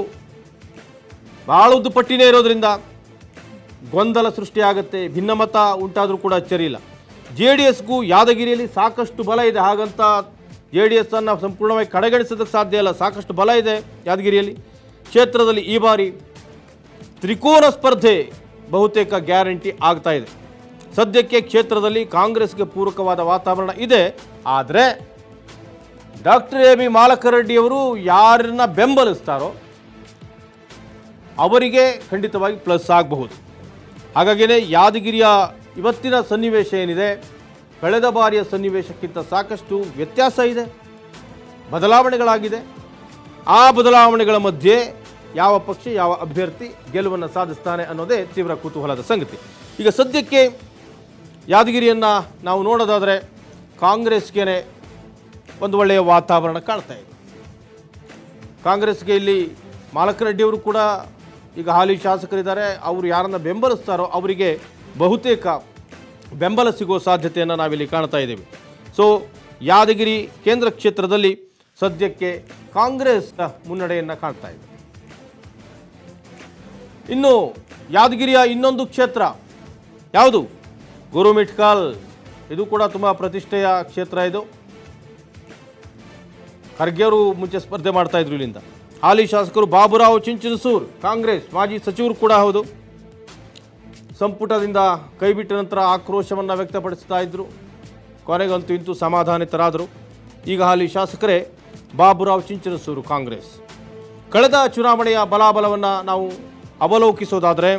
ಭಾಳ ಉದ್ದು ಪಟ್ಟಿನೇ ಇರೋದ್ರಿಂದ ಗೊಂದಲ ಸೃಷ್ಟಿಯಾಗುತ್ತೆ ಭಿನ್ನಮತ ಉಂಟಾದರೂ ಕೂಡ ಅಚ್ಚರಿ ಇಲ್ಲ ಜೆ ಡಿ ಎಸ್ಗೂ ಯಾದಗಿರಿಯಲ್ಲಿ ಸಾಕಷ್ಟು ಬಲ ಇದೆ ಹಾಗಂತ ಜೆ ಡಿ ಎಸ್ ಅನ್ನು ಸಂಪೂರ್ಣವಾಗಿ ಕಡೆಗಣಿಸೋದಕ್ಕೆ ಸಾಧ್ಯ ಇಲ್ಲ ಸಾಕಷ್ಟು ಬಲ ಇದೆ ಯಾದಗಿರಿಯಲ್ಲಿ ಕ್ಷೇತ್ರದಲ್ಲಿ ಈ ಬಾರಿ ತ್ರಿಕೋನ ಸ್ಪರ್ಧೆ ಬಹುತೇಕ ಗ್ಯಾರಂಟಿ ಆಗ್ತಾ ಇದೆ ಸದ್ಯಕ್ಕೆ ಕ್ಷೇತ್ರದಲ್ಲಿ ಕಾಂಗ್ರೆಸ್ಗೆ ಪೂರಕವಾದ ವಾತಾವರಣ ಇದೆ ಆದರೆ ಡಾಕ್ಟರ್ ಎ ಬಿ ಮಾಲಕರೆಡ್ಡಿಯವರು ಯಾರನ್ನ ಬೆಂಬಲಿಸ್ತಾರೋ ಅವರಿಗೆ ಖಂಡಿತವಾಗಿ ಪ್ಲಸ್ ಆಗಬಹುದು ಹಾಗಾಗಿಯೇ ಯಾದಗಿರಿಯ ಇವತ್ತಿನ ಸನ್ನಿವೇಶ ಏನಿದೆ ಕಳೆದ ಬಾರಿಯ ಸನ್ನಿವೇಶಕ್ಕಿಂತ ಸಾಕಷ್ಟು ವ್ಯತ್ಯಾಸ ಇದೆ ಬದಲಾವಣೆಗಳಾಗಿದೆ ಆ ಬದಲಾವಣೆಗಳ ಮಧ್ಯೆ ಯಾವ ಪಕ್ಷ ಯಾವ ಅಭ್ಯರ್ಥಿ ಗೆಲುವನ್ನು ಸಾಧಿಸ್ತಾನೆ ಅನ್ನೋದೇ ತೀವ್ರ ಕುತೂಹಲದ ಸಂಗತಿ ಈಗ ಸದ್ಯಕ್ಕೆ ಯಾದಗಿರಿಯನ್ನು ನಾವು ನೋಡೋದಾದರೆ ಕಾಂಗ್ರೆಸ್ಗೆ ಒಂದು ಒಳ್ಳೆಯ ವಾತಾವರಣ ಕಾಣ್ತಾ ಇದೆ ಕಾಂಗ್ರೆಸ್ಗೆ ಇಲ್ಲಿ ಮಾಲಕರೆಡ್ಡಿಯವರು ಕೂಡ ಈಗ ಹಾಲಿ ಶಾಸಕರಿದ್ದಾರೆ ಅವರು ಯಾರನ್ನು ಬೆಂಬಲಿಸ್ತಾರೋ ಅವರಿಗೆ ಬಹುತೇಕ ಬೆಂಬಲ ಸಿಗೋ ಸಾಧ್ಯತೆಯನ್ನು ನಾವಿಲ್ಲಿ ಕಾಣ್ತಾ ಇದ್ದೇವೆ ಸೊ ಯಾದಗಿರಿ ಕೇಂದ್ರ ಕ್ಷೇತ್ರದಲ್ಲಿ ಸದ್ಯಕ್ಕೆ ಕಾಂಗ್ರೆಸ್ ಮುನ್ನಡೆಯನ್ನು ಕಾಣ್ತಾ ಇದೆ ಇನ್ನು ಯಾದಗಿರಿಯ ಇನ್ನೊಂದು ಕ್ಷೇತ್ರ ಯಾವುದು ಗುರುಮಿಟ್ಕಲ್ ಇದು ಕೂಡ ತುಂಬ ಪ್ರತಿಷ್ಠೆಯ ಕ್ಷೇತ್ರ ಇದು ಖರ್ಗೆ ಅವರು ಮುಂಚೆ ಸ್ಪರ್ಧೆ ಮಾಡ್ತಾ ಇದ್ರು ಇಲ್ಲಿಂದ ಹಾಲಿ ಶಾಸಕರು ಬಾಬುರಾವ್ ಚಿಂಚನಸೂರ್ ಕಾಂಗ್ರೆಸ್ ಮಾಜಿ ಸಚಿವರು ಕೂಡ ಹೌದು ಸಂಪುಟದಿಂದ ಕೈಬಿಟ್ಟ ನಂತರ ಆಕ್ರೋಶವನ್ನು ವ್ಯಕ್ತಪಡಿಸ್ತಾ ಇದ್ರು ಕೊನೆಗಂತೂ ಇಂತೂ ಸಮಾಧಾನಿತರಾದರು ಈಗ ಹಾಲಿ ಶಾಸಕರೇ ಬಾಬುರಾವ್ ಚಿಂಚನಸೂರು ಕಾಂಗ್ರೆಸ್ ಕಳೆದ ಚುನಾವಣೆಯ ಬಲಾಬಲವನ್ನು ನಾವು ಅವಲೋಕಿಸೋದಾದರೆ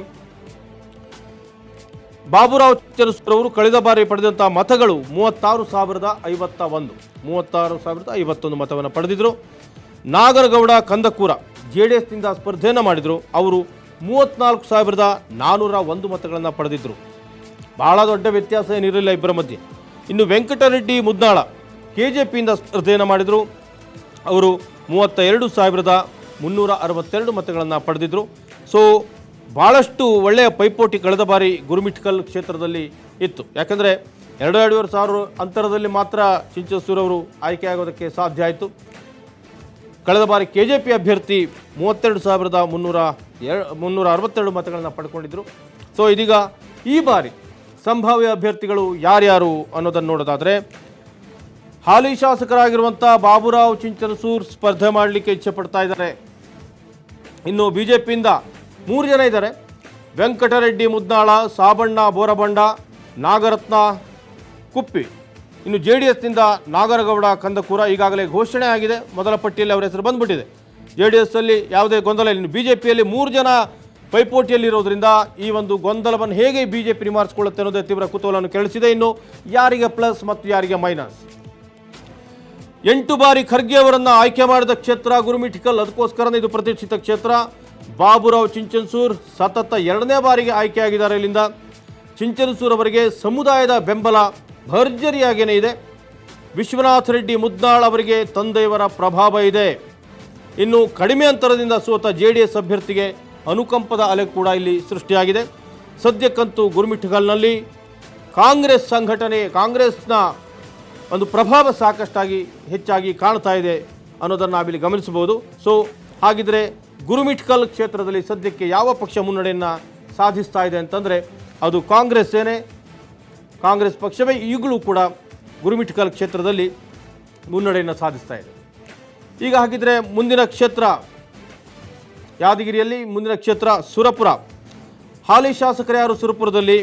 ಬಾಬುರಾವ್ ಚಿಂಚನಸೂರು ಅವರು ಕಳೆದ ಬಾರಿ ಪಡೆದಂಥ ಮತಗಳು ಮೂವತ್ತಾರು ಸಾವಿರದ ಐವತ್ತ ಒಂದು ಮೂವತ್ತಾರು ಸಾವಿರದ ಐವತ್ತೊಂದು ಮತವನ್ನು ಪಡೆದಿದ್ದರು ನಾಗರಗೌಡ ಕಂದಕೂರ ಜೆ ಡಿ ಎಸ್ನಿಂದ ಸ್ಪರ್ಧೆಯನ್ನು ಮಾಡಿದರು ಅವರು ಮೂವತ್ತ್ನಾಲ್ಕು ಸಾವಿರದ ನಾನ್ನೂರ ಒಂದು ಮತಗಳನ್ನು ಪಡೆದಿದ್ದರು ಬಹಳ ದೊಡ್ಡ ವ್ಯತ್ಯಾಸ ಏನಿರಲಿಲ್ಲ ಇಬ್ಬರ ಮಧ್ಯೆ ಇನ್ನು ವೆಂಕಟರೆಡ್ಡಿ ಮುದ್ನಾಳ ಕೆ ಜೆ ಪಿಯಿಂದ ಸ್ಪರ್ಧೆಯನ್ನು ಮಾಡಿದರು ಅವರು ಮೂವತ್ತ ಎರಡು ಸಾವಿರದ ಮುನ್ನೂರ ಅರವತ್ತೆರಡು ಮತಗಳನ್ನು ಪಡೆದಿದ್ದರು ಸೊ ಭಾಳಷ್ಟು ಒಳ್ಳೆಯ ಪೈಪೋಟಿ ಕಳೆದ ಬಾರಿ ಗುರುಮಿಠ್ಕಲ್ ಕ್ಷೇತ್ರದಲ್ಲಿ ಇತ್ತು ಯಾಕಂದರೆ ಎರಡು ಎರಡೂವರೆ ಸಾವಿರ ಅಂತರದಲ್ಲಿ ಮಾತ್ರ ಚಿಂಚಸೂರವರು ಆಯ್ಕೆಯಾಗೋದಕ್ಕೆ ಸಾಧ್ಯ ಆಯಿತು ಕಳೆದ ಬಾರಿ ಕೆ ಜೆ ಪಿ ಅಭ್ಯರ್ಥಿ ಮೂವತ್ತೆರಡು ಸಾವಿರದ ಮುನ್ನೂರ ಎರ ಮುನ್ನೂರ ಅರವತ್ತೆರಡು ಮತಗಳನ್ನು ಪಡ್ಕೊಂಡಿದ್ದರು ಸೊ ಇದೀಗ ಈ ಬಾರಿ ಸಂಭಾವ್ಯ ಅಭ್ಯರ್ಥಿಗಳು ಯಾರ್ಯಾರು ಅನ್ನೋದನ್ನು ನೋಡೋದಾದರೆ ಹಾಲಿ ಶಾಸಕರಾಗಿರುವಂಥ ಬಾಬುರಾವ್ ಚಿಂಚನಸೂರ್ ಸ್ಪರ್ಧೆ ಮಾಡಲಿಕ್ಕೆ ಇಚ್ಛೆ ಪಡ್ತಾ ಇದ್ದಾರೆ ಇನ್ನು ಬಿ ಜೆ ಪಿಯಿಂದ ಮೂರು ಜನ ಇದ್ದಾರೆ ವೆಂಕಟರೆಡ್ಡಿ ಮುದ್ನಾಳ ಸಾಬಣ್ಣ ಬೋರಬಂಡ ನಾಗರತ್ನ ಕುಪ್ಪಿ ಇನ್ನು ಜೆ ಡಿ ಎಸ್ನಿಂದ ನಾಗರಗೌಡ ಕಂದಕೂರ ಈಗಾಗಲೇ ಘೋಷಣೆ ಆಗಿದೆ ಮೊದಲ ಪಟ್ಟಿಯಲ್ಲಿ ಅವರ ಹೆಸರು ಬಂದ್ಬಿಟ್ಟಿದೆ ಜೆ ಡಿ ಎಸ್ಸಲ್ಲಿ ಯಾವುದೇ ಗೊಂದಲ ಇಲ್ಲ ಇನ್ನು ಬಿ ಜೆ ಪಿಯಲ್ಲಿ ಮೂರು ಜನ ಪೈಪೋಟಿಯಲ್ಲಿರೋದ್ರಿಂದ ಈ ಒಂದು ಗೊಂದಲವನ್ನು ಹೇಗೆ ಬಿ ಜೆ ಪಿ ನಿವಾರಿಸಿಕೊಳ್ಳುತ್ತೆ ಅನ್ನೋದೇ ತೀವ್ರ ಕುತೂಹಲವನ್ನು ಕೆಳಿಸಿದೆ ಇನ್ನು ಯಾರಿಗೆ ಪ್ಲಸ್ ಮತ್ತು ಯಾರಿಗೆ ಮೈನಸ್ ಎಂಟು ಬಾರಿ ಖರ್ಗೆ ಅವರನ್ನ ಆಯ್ಕೆ ಮಾಡಿದ ಕ್ಷೇತ್ರ ಗುರುಮಿಠಿಕಲ್ ಅದಕ್ಕೋಸ್ಕರನೇ ಇದು ಪ್ರತಿಷ್ಠಿತ ಕ್ಷೇತ್ರ ಬಾಬುರಾವ್ ಚಿಂಚನ್ಸೂರ್ ಸತತ ಎರಡನೇ ಬಾರಿಗೆ ಆಯ್ಕೆಯಾಗಿದ್ದಾರೆ ಇಲ್ಲಿಂದ ಚಿಂಚನ್ಸೂರ್ ಅವರಿಗೆ ಸಮುದಾಯದ ಬೆಂಬಲ ಭರ್ಜರಿಯಾಗೇನೇ ಇದೆ ವಿಶ್ವನಾಥ್ ರೆಡ್ಡಿ ಮುದ್ನಾಳ್ ಅವರಿಗೆ ತಂದೆಯವರ ಪ್ರಭಾವ ಇದೆ ಇನ್ನು ಕಡಿಮೆ ಅಂತರದಿಂದ ಸೋತ ಜೆ ಡಿ ಎಸ್ ಅಭ್ಯರ್ಥಿಗೆ ಅನುಕಂಪದ ಅಲೆ ಕೂಡ ಇಲ್ಲಿ ಸೃಷ್ಟಿಯಾಗಿದೆ ಸದ್ಯಕ್ಕಂತೂ ಗುರುಮಿಠಗಲ್ನಲ್ಲಿ ಕಾಂಗ್ರೆಸ್ ಸಂಘಟನೆ ಕಾಂಗ್ರೆಸ್ನ ಒಂದು ಪ್ರಭಾವ ಸಾಕಷ್ಟಾಗಿ ಹೆಚ್ಚಾಗಿ ಕಾಣ್ತಾ ಇದೆ ಅನ್ನೋದನ್ನು ನಾವಿಲ್ಲಿ ಗಮನಿಸಬಹುದು ಸೊ ಹಾಗಿದ್ರೆ ಗುರುಮಿಠ್ಕಲ್ ಕ್ಷೇತ್ರದಲ್ಲಿ ಸದ್ಯಕ್ಕೆ ಯಾವ ಪಕ್ಷ ಮುನ್ನಡೆಯನ್ನು ಸಾಧಿಸ್ತಾ ಇದೆ ಅಂತಂದರೆ ಅದು ಕಾಂಗ್ರೆಸ್ ಏನೇ ಕಾಂಗ್ರೆಸ್ ಪಕ್ಷವೇ ಈಗಲೂ ಕೂಡ ಗುರುಮಿಠ್ಕಲ್ ಕ್ಷೇತ್ರದಲ್ಲಿ ಮುನ್ನಡೆಯನ್ನು ಸಾಧಿಸ್ತಾ ಇದೆ ಈಗ ಹಾಗಿದ್ರೆ ಮುಂದಿನ ಕ್ಷೇತ್ರ ಯಾದಗಿರಿಯಲ್ಲಿ ಮುಂದಿನ ಕ್ಷೇತ್ರ ಸುರಪುರ ಹಾಲಿ ಶಾಸಕರು ಯಾರು ಸುರಪುರದಲ್ಲಿ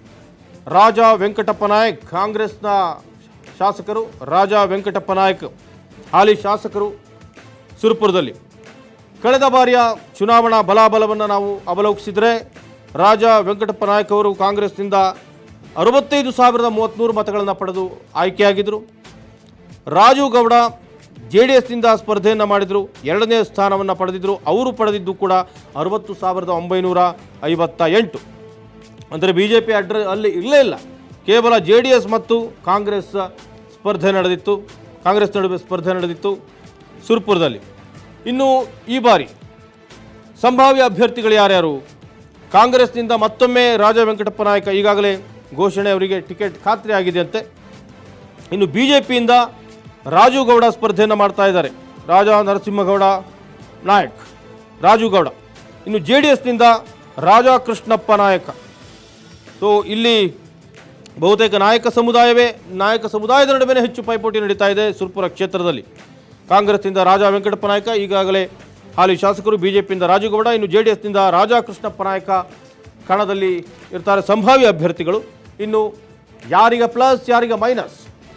ರಾಜ ವೆಂಕಟಪ್ಪ ನಾಯಕ್ ಕಾಂಗ್ರೆಸ್ನ ಶಾಸಕರು ರಾಜ ವೆಂಕಟಪ್ಪ ನಾಯಕ್ ಹಾಲಿ ಶಾಸಕರು ಸುರಪುರದಲ್ಲಿ ಕಳೆದ ಬಾರಿಯ ಚುನಾವಣಾ ಬಲಾಬಲವನ್ನು ನಾವು ಅವಲೋಕಿಸಿದರೆ ರಾಜ ವೆಂಕಟಪ್ಪ ನಾಯಕ್ ಅವರು ಕಾಂಗ್ರೆಸ್ನಿಂದ ಅರವತ್ತೈದು ಸಾವಿರದ ಮೂವತ್ತ್ಮೂರು ಮತಗಳನ್ನು ಪಡೆದು ಆಯ್ಕೆಯಾಗಿದ್ದರು ರಾಜು ಗೌಡ ಜೆ ಡಿ ಎಸ್ನಿಂದ ಸ್ಪರ್ಧೆಯನ್ನು ಮಾಡಿದರು ಎರಡನೇ ಸ್ಥಾನವನ್ನು ಪಡೆದಿದ್ದರು ಅವರು ಪಡೆದಿದ್ದು ಕೂಡ ಅರವತ್ತು ಸಾವಿರದ ಒಂಬೈನೂರ ಐವತ್ತ ಎಂಟು ಅಂದರೆ ಬಿ ಜೆ ಪಿ ಅಡ್ರ ಅಲ್ಲಿ ಇರಲೇ ಇಲ್ಲ ಕೇವಲ ಜೆ ಡಿ ಎಸ್ ಮತ್ತು ಕಾಂಗ್ರೆಸ್ ಸ್ಪರ್ಧೆ ನಡೆದಿತ್ತು ಕಾಂಗ್ರೆಸ್ ನಡುವೆ ಸ್ಪರ್ಧೆ ನಡೆದಿತ್ತು ಸುರ್ಪುರದಲ್ಲಿ ಇನ್ನು ಈ ಬಾರಿ ಸಂಭಾವ್ಯ ಅಭ್ಯರ್ಥಿಗಳು ಯಾರ್ಯಾರು ಕಾಂಗ್ರೆಸ್ನಿಂದ ಮತ್ತೊಮ್ಮೆ ರಾಜ ವೆಂಕಟಪ್ಪ ನಾಯಕ ಈಗಾಗಲೇ ಘೋಷಣೆ ಅವರಿಗೆ ಟಿಕೆಟ್ ಖಾತ್ರಿ ಆಗಿದೆಯಂತೆ ಇನ್ನು ಬಿ ಜೆ ಪಿಯಿಂದ ರಾಜು ಗೌಡ ಸ್ಪರ್ಧೆಯನ್ನು ಮಾಡ್ತಾ ಇದ್ದಾರೆ ರಾಜ ನರಸಿಂಹಗೌಡ ನಾಯಕ್ ರಾಜು ಗೌಡ ಇನ್ನು ಜೆ ಡಿ ಎಸ್ನಿಂದ ರಾಜ ಕೃಷ್ಣಪ್ಪ ನಾಯಕ ಸೊ ಇಲ್ಲಿ ಬಹುತೇಕ ನಾಯಕ ಸಮುದಾಯವೇ ನಾಯಕ ಸಮುದಾಯದ ನಡುವೆ ಹೆಚ್ಚು ಪೈಪೋಟಿ ನಡೀತಾ ಇದೆ ಸುರ್ಪುರ ಕ್ಷೇತ್ರದಲ್ಲಿ ಕಾಂಗ್ರೆಸ್ನಿಂದ ರಾಜ ವೆಂಕಟಪ್ಪ ನಾಯಕ ಈಗಾಗಲೇ ಹಾಲಿ ಶಾಸಕರು ಬಿಜೆಪಿಯಿಂದ ರಾಜುಗೌಡ ಇನ್ನು ಜೆ ಡಿ ಎಸ್ನಿಂದ ರಾಜಾ ಕೃಷ್ಣಪ್ಪ ನಾಯಕ ಕಣದಲ್ಲಿ ಇರ್ತಾರೆ ಸಂಭಾವ್ಯ ಅಭ್ಯರ್ಥಿಗಳು ಇನ್ನು ಯಾರಿಗೆ ಪ್ಲಸ್ ಯಾರಿಗೆ ಮೈನಸ್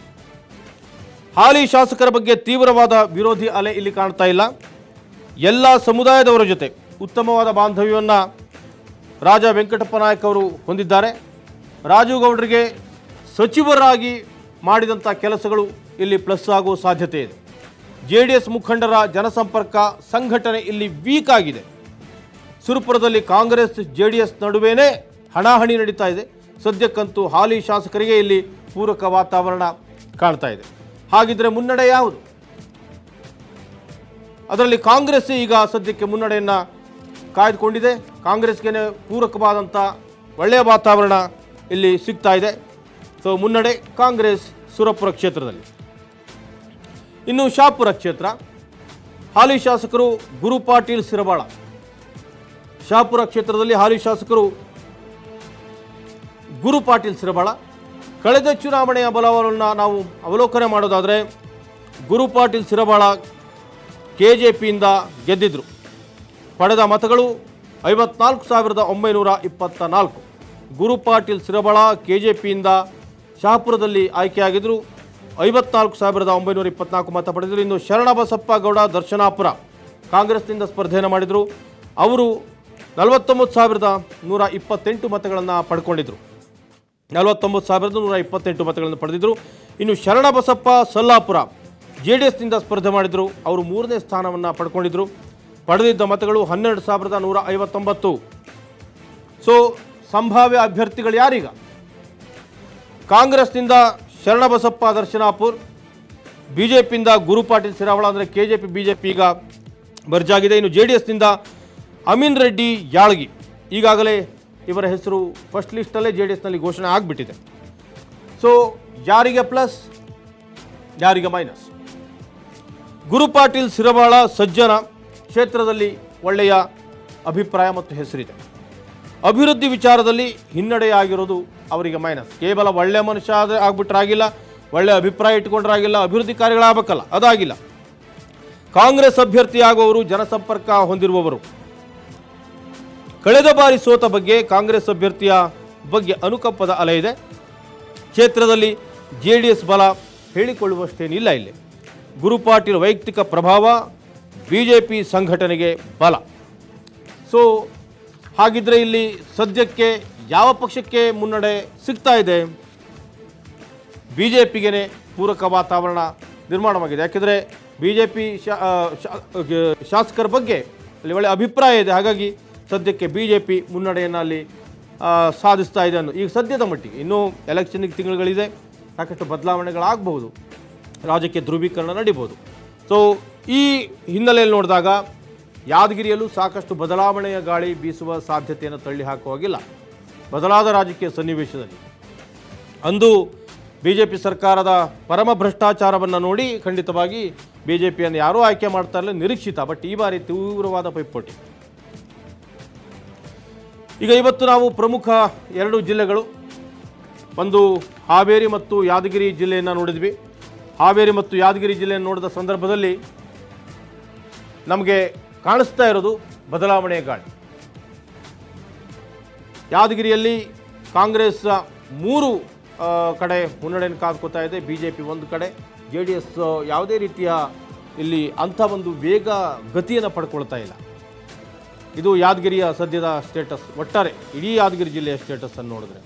ಹಾಲಿ ಶಾಸಕರ ಬಗ್ಗೆ ತೀವ್ರವಾದ ವಿರೋಧಿ ಅಲೆ ಇಲ್ಲಿ ಕಾಣ್ತಾ ಇಲ್ಲ ಎಲ್ಲ ಸಮುದಾಯದವರ ಜೊತೆ ಉತ್ತಮವಾದ ಬಾಂಧವ್ಯವನ್ನು ರಾಜ ವೆಂಕಟಪ್ಪ ನಾಯಕ್ ಅವರು ಹೊಂದಿದ್ದಾರೆ ರಾಜು ಗೌಡರಿಗೆ ಸಚಿವರಾಗಿ ಮಾಡಿದಂಥ ಕೆಲಸಗಳು ಇಲ್ಲಿ ಪ್ಲಸ್ ಆಗುವ ಸಾಧ್ಯತೆ ಇದೆ ಜೆ ಡಿ ಎಸ್ ಮುಖಂಡರ ಜನಸಂಪರ್ಕ ಸಂಘಟನೆ ಇಲ್ಲಿ ವೀಕ್ ಆಗಿದೆ ಸುರಪುರದಲ್ಲಿ ಕಾಂಗ್ರೆಸ್ ಜೆ ಡಿ ಎಸ್ ನಡುವೆನೇ ಹಣಾಹಣಿ ನಡೀತಾ ಇದೆ ಸದ್ಯಕ್ಕಂತೂ ಹಾಲಿ ಶಾಸಕರಿಗೆ ಇಲ್ಲಿ ಪೂರಕ ವಾತಾವರಣ ಕಾಣ್ತಾ ಇದೆ ಹಾಗಿದ್ರೆ ಮುನ್ನಡೆ ಯಾವುದು ಅದರಲ್ಲಿ ಕಾಂಗ್ರೆಸ್ ಈಗ ಸದ್ಯಕ್ಕೆ ಮುನ್ನಡೆಯನ್ನು ಕಾಯ್ದುಕೊಂಡಿದೆ ಕಾಂಗ್ರೆಸ್ಗೆ ಪೂರಕವಾದಂಥ ಒಳ್ಳೆಯ ವಾತಾವರಣ ಇಲ್ಲಿ ಸಿಗ್ತಾ ಇದೆ ಸೊ ಮುನ್ನಡೆ ಕಾಂಗ್ರೆಸ್ ಸುರಪುರ ಕ್ಷೇತ್ರದಲ್ಲಿ ಇನ್ನು ಶಾಪುರ ಕ್ಷೇತ್ರ ಹಾಲಿ ಶಾಸಕರು ಗುರು ಪಾಟೀಲ್ ಸಿರಬಾಳ ಶಾಪುರ ಕ್ಷೇತ್ರದಲ್ಲಿ ಹಾಲಿ ಶಾಸಕರು ಗುರು ಪಾಟೀಲ್ ಸಿರಬಾಳ ಕಳೆದ ಚುನಾವಣೆಯ ಬಲವನ್ನು ನಾವು ಅವಲೋಕನೆ ಮಾಡೋದಾದರೆ ಗುರು ಪಾಟೀಲ್ ಸಿರಬಾಳ ಕೆ ಜೆ ಪಿಯಿಂದ ಗೆದ್ದಿದ್ರು ಪಡೆದ ಮತಗಳು ಐವತ್ನಾಲ್ಕು ಸಾವಿರದ ಒಂಬೈನೂರ ಇಪ್ಪತ್ತ ನಾಲ್ಕು ಗುರು ಪಾಟೀಲ್ ಸಿರಬಾಳ ಕೆ ಜೆ ಪಿಯಿಂದ ಶಹಾಪುರದಲ್ಲಿ ಆಯ್ಕೆಯಾಗಿದ್ದರು ಐವತ್ನಾಲ್ಕು ಸಾವಿರದ ಒಂಬೈನೂರ ಇಪ್ಪತ್ನಾಲ್ಕು ಮತ ಪಡೆದರು ಇನ್ನು ಶರಣಬಸಪ್ಪ ಗೌಡ ದರ್ಶನಾಪುರ ಕಾಂಗ್ರೆಸ್ನಿಂದ ಸ್ಪರ್ಧೆಯನ್ನು ಮಾಡಿದರು ಅವರು ನಲವತ್ತೊಂಬತ್ತು ಸಾವಿರದ ನೂರ ಇಪ್ಪತ್ತೆಂಟು ಮತಗಳನ್ನು ಪಡ್ಕೊಂಡಿದ್ದರು ನಲವತ್ತೊಂಬತ್ತು ಸಾವಿರದ ನೂರ ಇಪ್ಪತ್ತೆಂಟು ಮತಗಳನ್ನು ಪಡೆದಿದ್ದರು ಇನ್ನು ಶರಣಬಸಪ್ಪ ಸಲ್ಲಾಪುರ ಜೆ ಡಿ ಎಸ್ನಿಂದ ಸ್ಪರ್ಧೆ ಮಾಡಿದರು ಅವರು ಮೂರನೇ ಸ್ಥಾನವನ್ನು ಪಡ್ಕೊಂಡಿದ್ದರು ಪಡೆದಿದ್ದ ಮತಗಳು ಹನ್ನೆರಡು ಸಾವಿರದ ನೂರ ಐವತ್ತೊಂಬತ್ತು ಸೊ ಸಂಭಾವ್ಯ ಅಭ್ಯರ್ಥಿಗಳು ಯಾರೀಗ ಕಾಂಗ್ರೆಸ್ನಿಂದ ಶರಣಬಸಪ್ಪ ದರ್ಶನಾಪುರ್ ಬಿ ಜೆ ಪಿಯಿಂದ ಗುರು ಪಾಟೀಲ್ ಸಿರಾವಳ ಅಂದರೆ K J P B J P ಈಗ ಬರ್ಜಾಗಿದೆ ಇನ್ನು ಜೆ ಡಿ ಎಸ್ನಿಂದ ಅಮೀನ್ ರೆಡ್ಡಿ ಯಾಳಗಿ ಈಗಾಗಲೇ ಇವರ ಹೆಸರು ಫಸ್ಟ್ ಲಿಸ್ಟಲ್ಲೇ ಜೆ ಡಿ ಎಸ್ನಲ್ಲಿ ಘೋಷಣೆ ಆಗಿಬಿಟ್ಟಿದೆ ಸೊ ಯಾರಿಗೆ ಪ್ಲಸ್ ಯಾರಿಗೆ ಮೈನಸ್ ಗುರು ಪಾಟೀಲ್ ಸಿರಬಾಳ ಸಜ್ಜನ ಕ್ಷೇತ್ರದಲ್ಲಿ ಒಳ್ಳೆಯ ಅಭಿಪ್ರಾಯ ಮತ್ತು ಹೆಸರಿದೆ ಅಭಿವೃದ್ಧಿ ವಿಚಾರದಲ್ಲಿ ಹಿನ್ನಡೆಯಾಗಿರೋದು ಅವರಿಗೆ ಮೈನಸ್ ಕೇವಲ ಒಳ್ಳೆಯ ಮನುಷ್ಯ ಆದ ಆಗ್ಬಿಟ್ರಾಗಿಲ್ಲ ಒಳ್ಳೆಯ ಅಭಿಪ್ರಾಯ ಇಟ್ಕೊಂಡ್ರಾಗಿಲ್ಲ ಅಭಿವೃದ್ಧಿ ಕಾರ್ಯಗಳಾಗಬೇಕಲ್ಲ ಅದಾಗಿಲ್ಲ ಕಾಂಗ್ರೆಸ್ ಅಭ್ಯರ್ಥಿಯಾಗುವವರು ಜನಸಂಪರ್ಕ ಹೊಂದಿರುವವರು ಕಳೆದ ಬಾರಿ ಸೋತ ಬಗ್ಗೆ ಕಾಂಗ್ರೆಸ್ ಅಭ್ಯರ್ಥಿಯ ಬಗ್ಗೆ ಅನುಕಂಪದ ಅಲೆ ಇದೆ ಕ್ಷೇತ್ರದಲ್ಲಿ ಜೆ ಡಿ ಎಸ್ ಬಲ ಹೇಳಿಕೊಳ್ಳುವಷ್ಟೇನಿಲ್ಲ ಇಲ್ಲಿ ಗುರು ಪಾಟೀಲ್ ವೈಯಕ್ತಿಕ ಪ್ರಭಾವ ಬಿ ಜೆ ಪಿ ಸಂಘಟನೆಗೆ ಬಲ ಸೊ ಹಾಗಿದ್ರೆ ಇಲ್ಲಿ ಸದ್ಯಕ್ಕೆ ಯಾವ ಪಕ್ಷಕ್ಕೆ ಮುನ್ನಡೆ ಸಿಗ್ತಾ ಇದೆ ಬಿ ಜೆ ಪಿಗೆ ಪೂರಕ ವಾತಾವರಣ ನಿರ್ಮಾಣವಾಗಿದೆ ಯಾಕೆಂದರೆ ಬಿ ಜೆ ಪಿ ಶಾಸಕರ ಬಗ್ಗೆ ಅಲ್ಲಿ ಒಳ್ಳೆಯ ಅಭಿಪ್ರಾಯ ಇದೆ ಹಾಗಾಗಿ ಸದ್ಯಕ್ಕೆ ಬಿ ಜೆ ಪಿ ಮುನ್ನಡೆಯನ್ನು ಅಲ್ಲಿ ಆ, ಸಾಧಿಸ್ತಾ ಇದೆ ಅನ್ನೋ ಈಗ ಸದ್ಯದ ಮಟ್ಟಿಗೆ ಇನ್ನೂ ಎಲೆಕ್ಷನ್ಗೆ ತಿಂಗಳುಗಳಿದೆ ಸಾಕಷ್ಟು ಬದಲಾವಣೆಗಳಾಗಬಹುದು ರಾಜಕೀಯ ಧ್ರುವೀಕರಣ ನಡೀಬೋದು ಸೊ ಈ ಹಿನ್ನೆಲೆಯಲ್ಲಿ ನೋಡಿದಾಗ ಯಾದಗಿರಿಯಲ್ಲೂ ಸಾಕಷ್ಟು ಬದಲಾವಣೆಯ ಗಾಳಿ ಬೀಸುವ ಸಾಧ್ಯತೆಯನ್ನು ತಳ್ಳಿ ಹಾಕುವಾಗಿಲ್ಲ ಬದಲಾದ ರಾಜಕೀಯ ಸನ್ನಿವೇಶದಲ್ಲಿ ಅಂದು ಬಿ ಜೆ ಪಿ ಸರ್ಕಾರದ ಪರಮ ಭ್ರಷ್ಟಾಚಾರವನ್ನು ನೋಡಿ ಖಂಡಿತವಾಗಿ ಬಿ ಜೆ ಪಿಯನ್ನು ಯಾರೂ ಆಯ್ಕೆ ಮಾಡ್ತಾ ಇರಲಿಲ್ಲ ನಿರೀಕ್ಷಿತ ಬಟ್ ಈ ಬಾರಿ ತೀವ್ರವಾದ ಪೈಪೋಟಿ ಈಗ ಇವತ್ತು ನಾವು ಪ್ರಮುಖ ಎರಡು ಜಿಲ್ಲೆಗಳು ಒಂದು ಹಾವೇರಿ ಮತ್ತು ಯಾದಗಿರಿ ಜಿಲ್ಲೆಯನ್ನು ನೋಡಿದ್ವಿ ಹಾವೇರಿ ಮತ್ತು ಯಾದಗಿರಿ ಜಿಲ್ಲೆಯನ್ನು ನೋಡಿದ ಸಂದರ್ಭದಲ್ಲಿ ನಮಗೆ ಕಾಣಿಸ್ತಾ ಇರೋದು ಬದಲಾವಣೆಯ ಗಾಳಿ ಯಾದಗಿರಿಯಲ್ಲಿ ಕಾಂಗ್ರೆಸ್ ಮೂರು ಆ, ಕಡೆ ಮುನ್ನಡೆಯನ್ನು ಕಾದ್ಕೋತಾ ಇದೆ ಬಿ ಜೆ ಪಿ ಒಂದು ಕಡೆ ಜೆ ಡಿ ಎಸ್ ಯಾವುದೇ ರೀತಿಯ ಇಲ್ಲಿ ಅಂಥ ಒಂದು ವೇಗ ಗತಿಯನ್ನು ಪಡ್ಕೊಳ್ತಾ ಇಲ್ಲ ಇದು ಯಾದಗಿರಿಯ ಸದ್ಯದ ಸ್ಟೇಟಸ್ ಒಟ್ಟಾರೆ ಇಡೀ ಯಾದಗಿರಿ ಜಿಲ್ಲೆಯ ಸ್ಟೇಟಸ್ ಅನ್ನು ನೋಡಿದ್ರೆ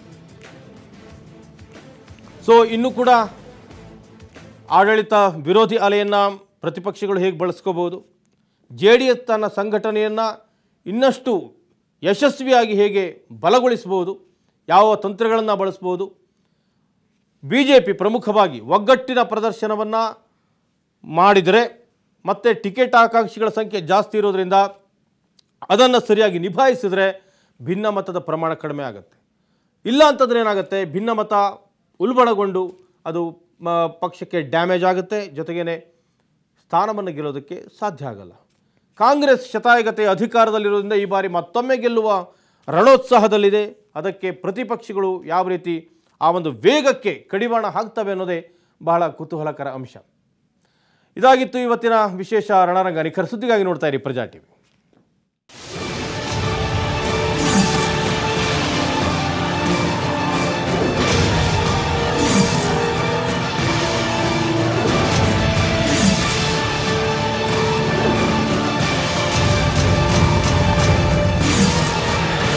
ಸೊ ಇನ್ನೂ ಕೂಡ ಆಡಳಿತ ವಿರೋಧಿ ಅಲೆಯನ್ನು ಪ್ರತಿಪಕ್ಷಗಳು ಹೇಗೆ ಬಳಸ್ಕೋಬಹುದು ಜೆ ಡಿ ಎಸ್ ತನ್ನ ಸಂಘಟನೆಯನ್ನು ಇನ್ನಷ್ಟು ಯಶಸ್ವಿಯಾಗಿ ಹೇಗೆ ಬಲಗೊಳಿಸಬಹುದು ಯಾವ ತಂತ್ರಗಳನ್ನು ಬಳಸ್ಬೋದು ಬಿ ಜೆ ಪಿ ಪ್ರಮುಖವಾಗಿ ಒಗ್ಗಟ್ಟಿನ ಪ್ರದರ್ಶನವನ್ನು ಮಾಡಿದರೆ ಮತ್ತು ಟಿಕೆಟ್ ಆಕಾಂಕ್ಷಿಗಳ ಸಂಖ್ಯೆ ಜಾಸ್ತಿ ಇರೋದ್ರಿಂದ ಅದನ್ನು ಸರಿಯಾಗಿ ನಿಭಾಯಿಸಿದರೆ ಭಿನ್ನಮತದ ಪ್ರಮಾಣ ಕಡಿಮೆ ಆಗುತ್ತೆ ಇಲ್ಲ ಅಂತಂದ್ರೆ ಏನಾಗುತ್ತೆ ಭಿನ್ನಮತ ಉಲ್ಬಣಗೊಂಡು ಅದು ಮ, ಪಕ್ಷಕ್ಕೆ ಡ್ಯಾಮೇಜ್ ಆಗುತ್ತೆ ಜೊತೆಗೇನೆ ಸ್ಥಾನವನ್ನು ಗೆಲ್ಲೋದಕ್ಕೆ ಸಾಧ್ಯ ಆಗಲ್ಲ ಕಾಂಗ್ರೆಸ್ ಶತಾಯಗತೆ ಅಧಿಕಾರದಲ್ಲಿರೋದ್ರಿಂದ ಈ ಬಾರಿ ಮತ್ತೊಮ್ಮೆ ಗೆಲ್ಲುವ ರಣೋತ್ಸಾಹದಲ್ಲಿದೆ ಅದಕ್ಕೆ ಪ್ರತಿಪಕ್ಷಗಳು ಯಾವ ರೀತಿ ಆ ಒಂದು ವೇಗಕ್ಕೆ ಕಡಿವಾಣ ಹಾಕ್ತವೆ ಅನ್ನೋದೇ ಬಹಳ ಕುತೂಹಲಕರ ಅಂಶ ಇದಾಗಿತ್ತು ಇವತ್ತಿನ ವಿಶೇಷ ರಣರಂಗ ನಿಖರ ಸುದ್ದಿಗಾಗಿ ನೋಡ್ತಾ ಇರಿ ಪ್ರಜಾ ಟಿವಿ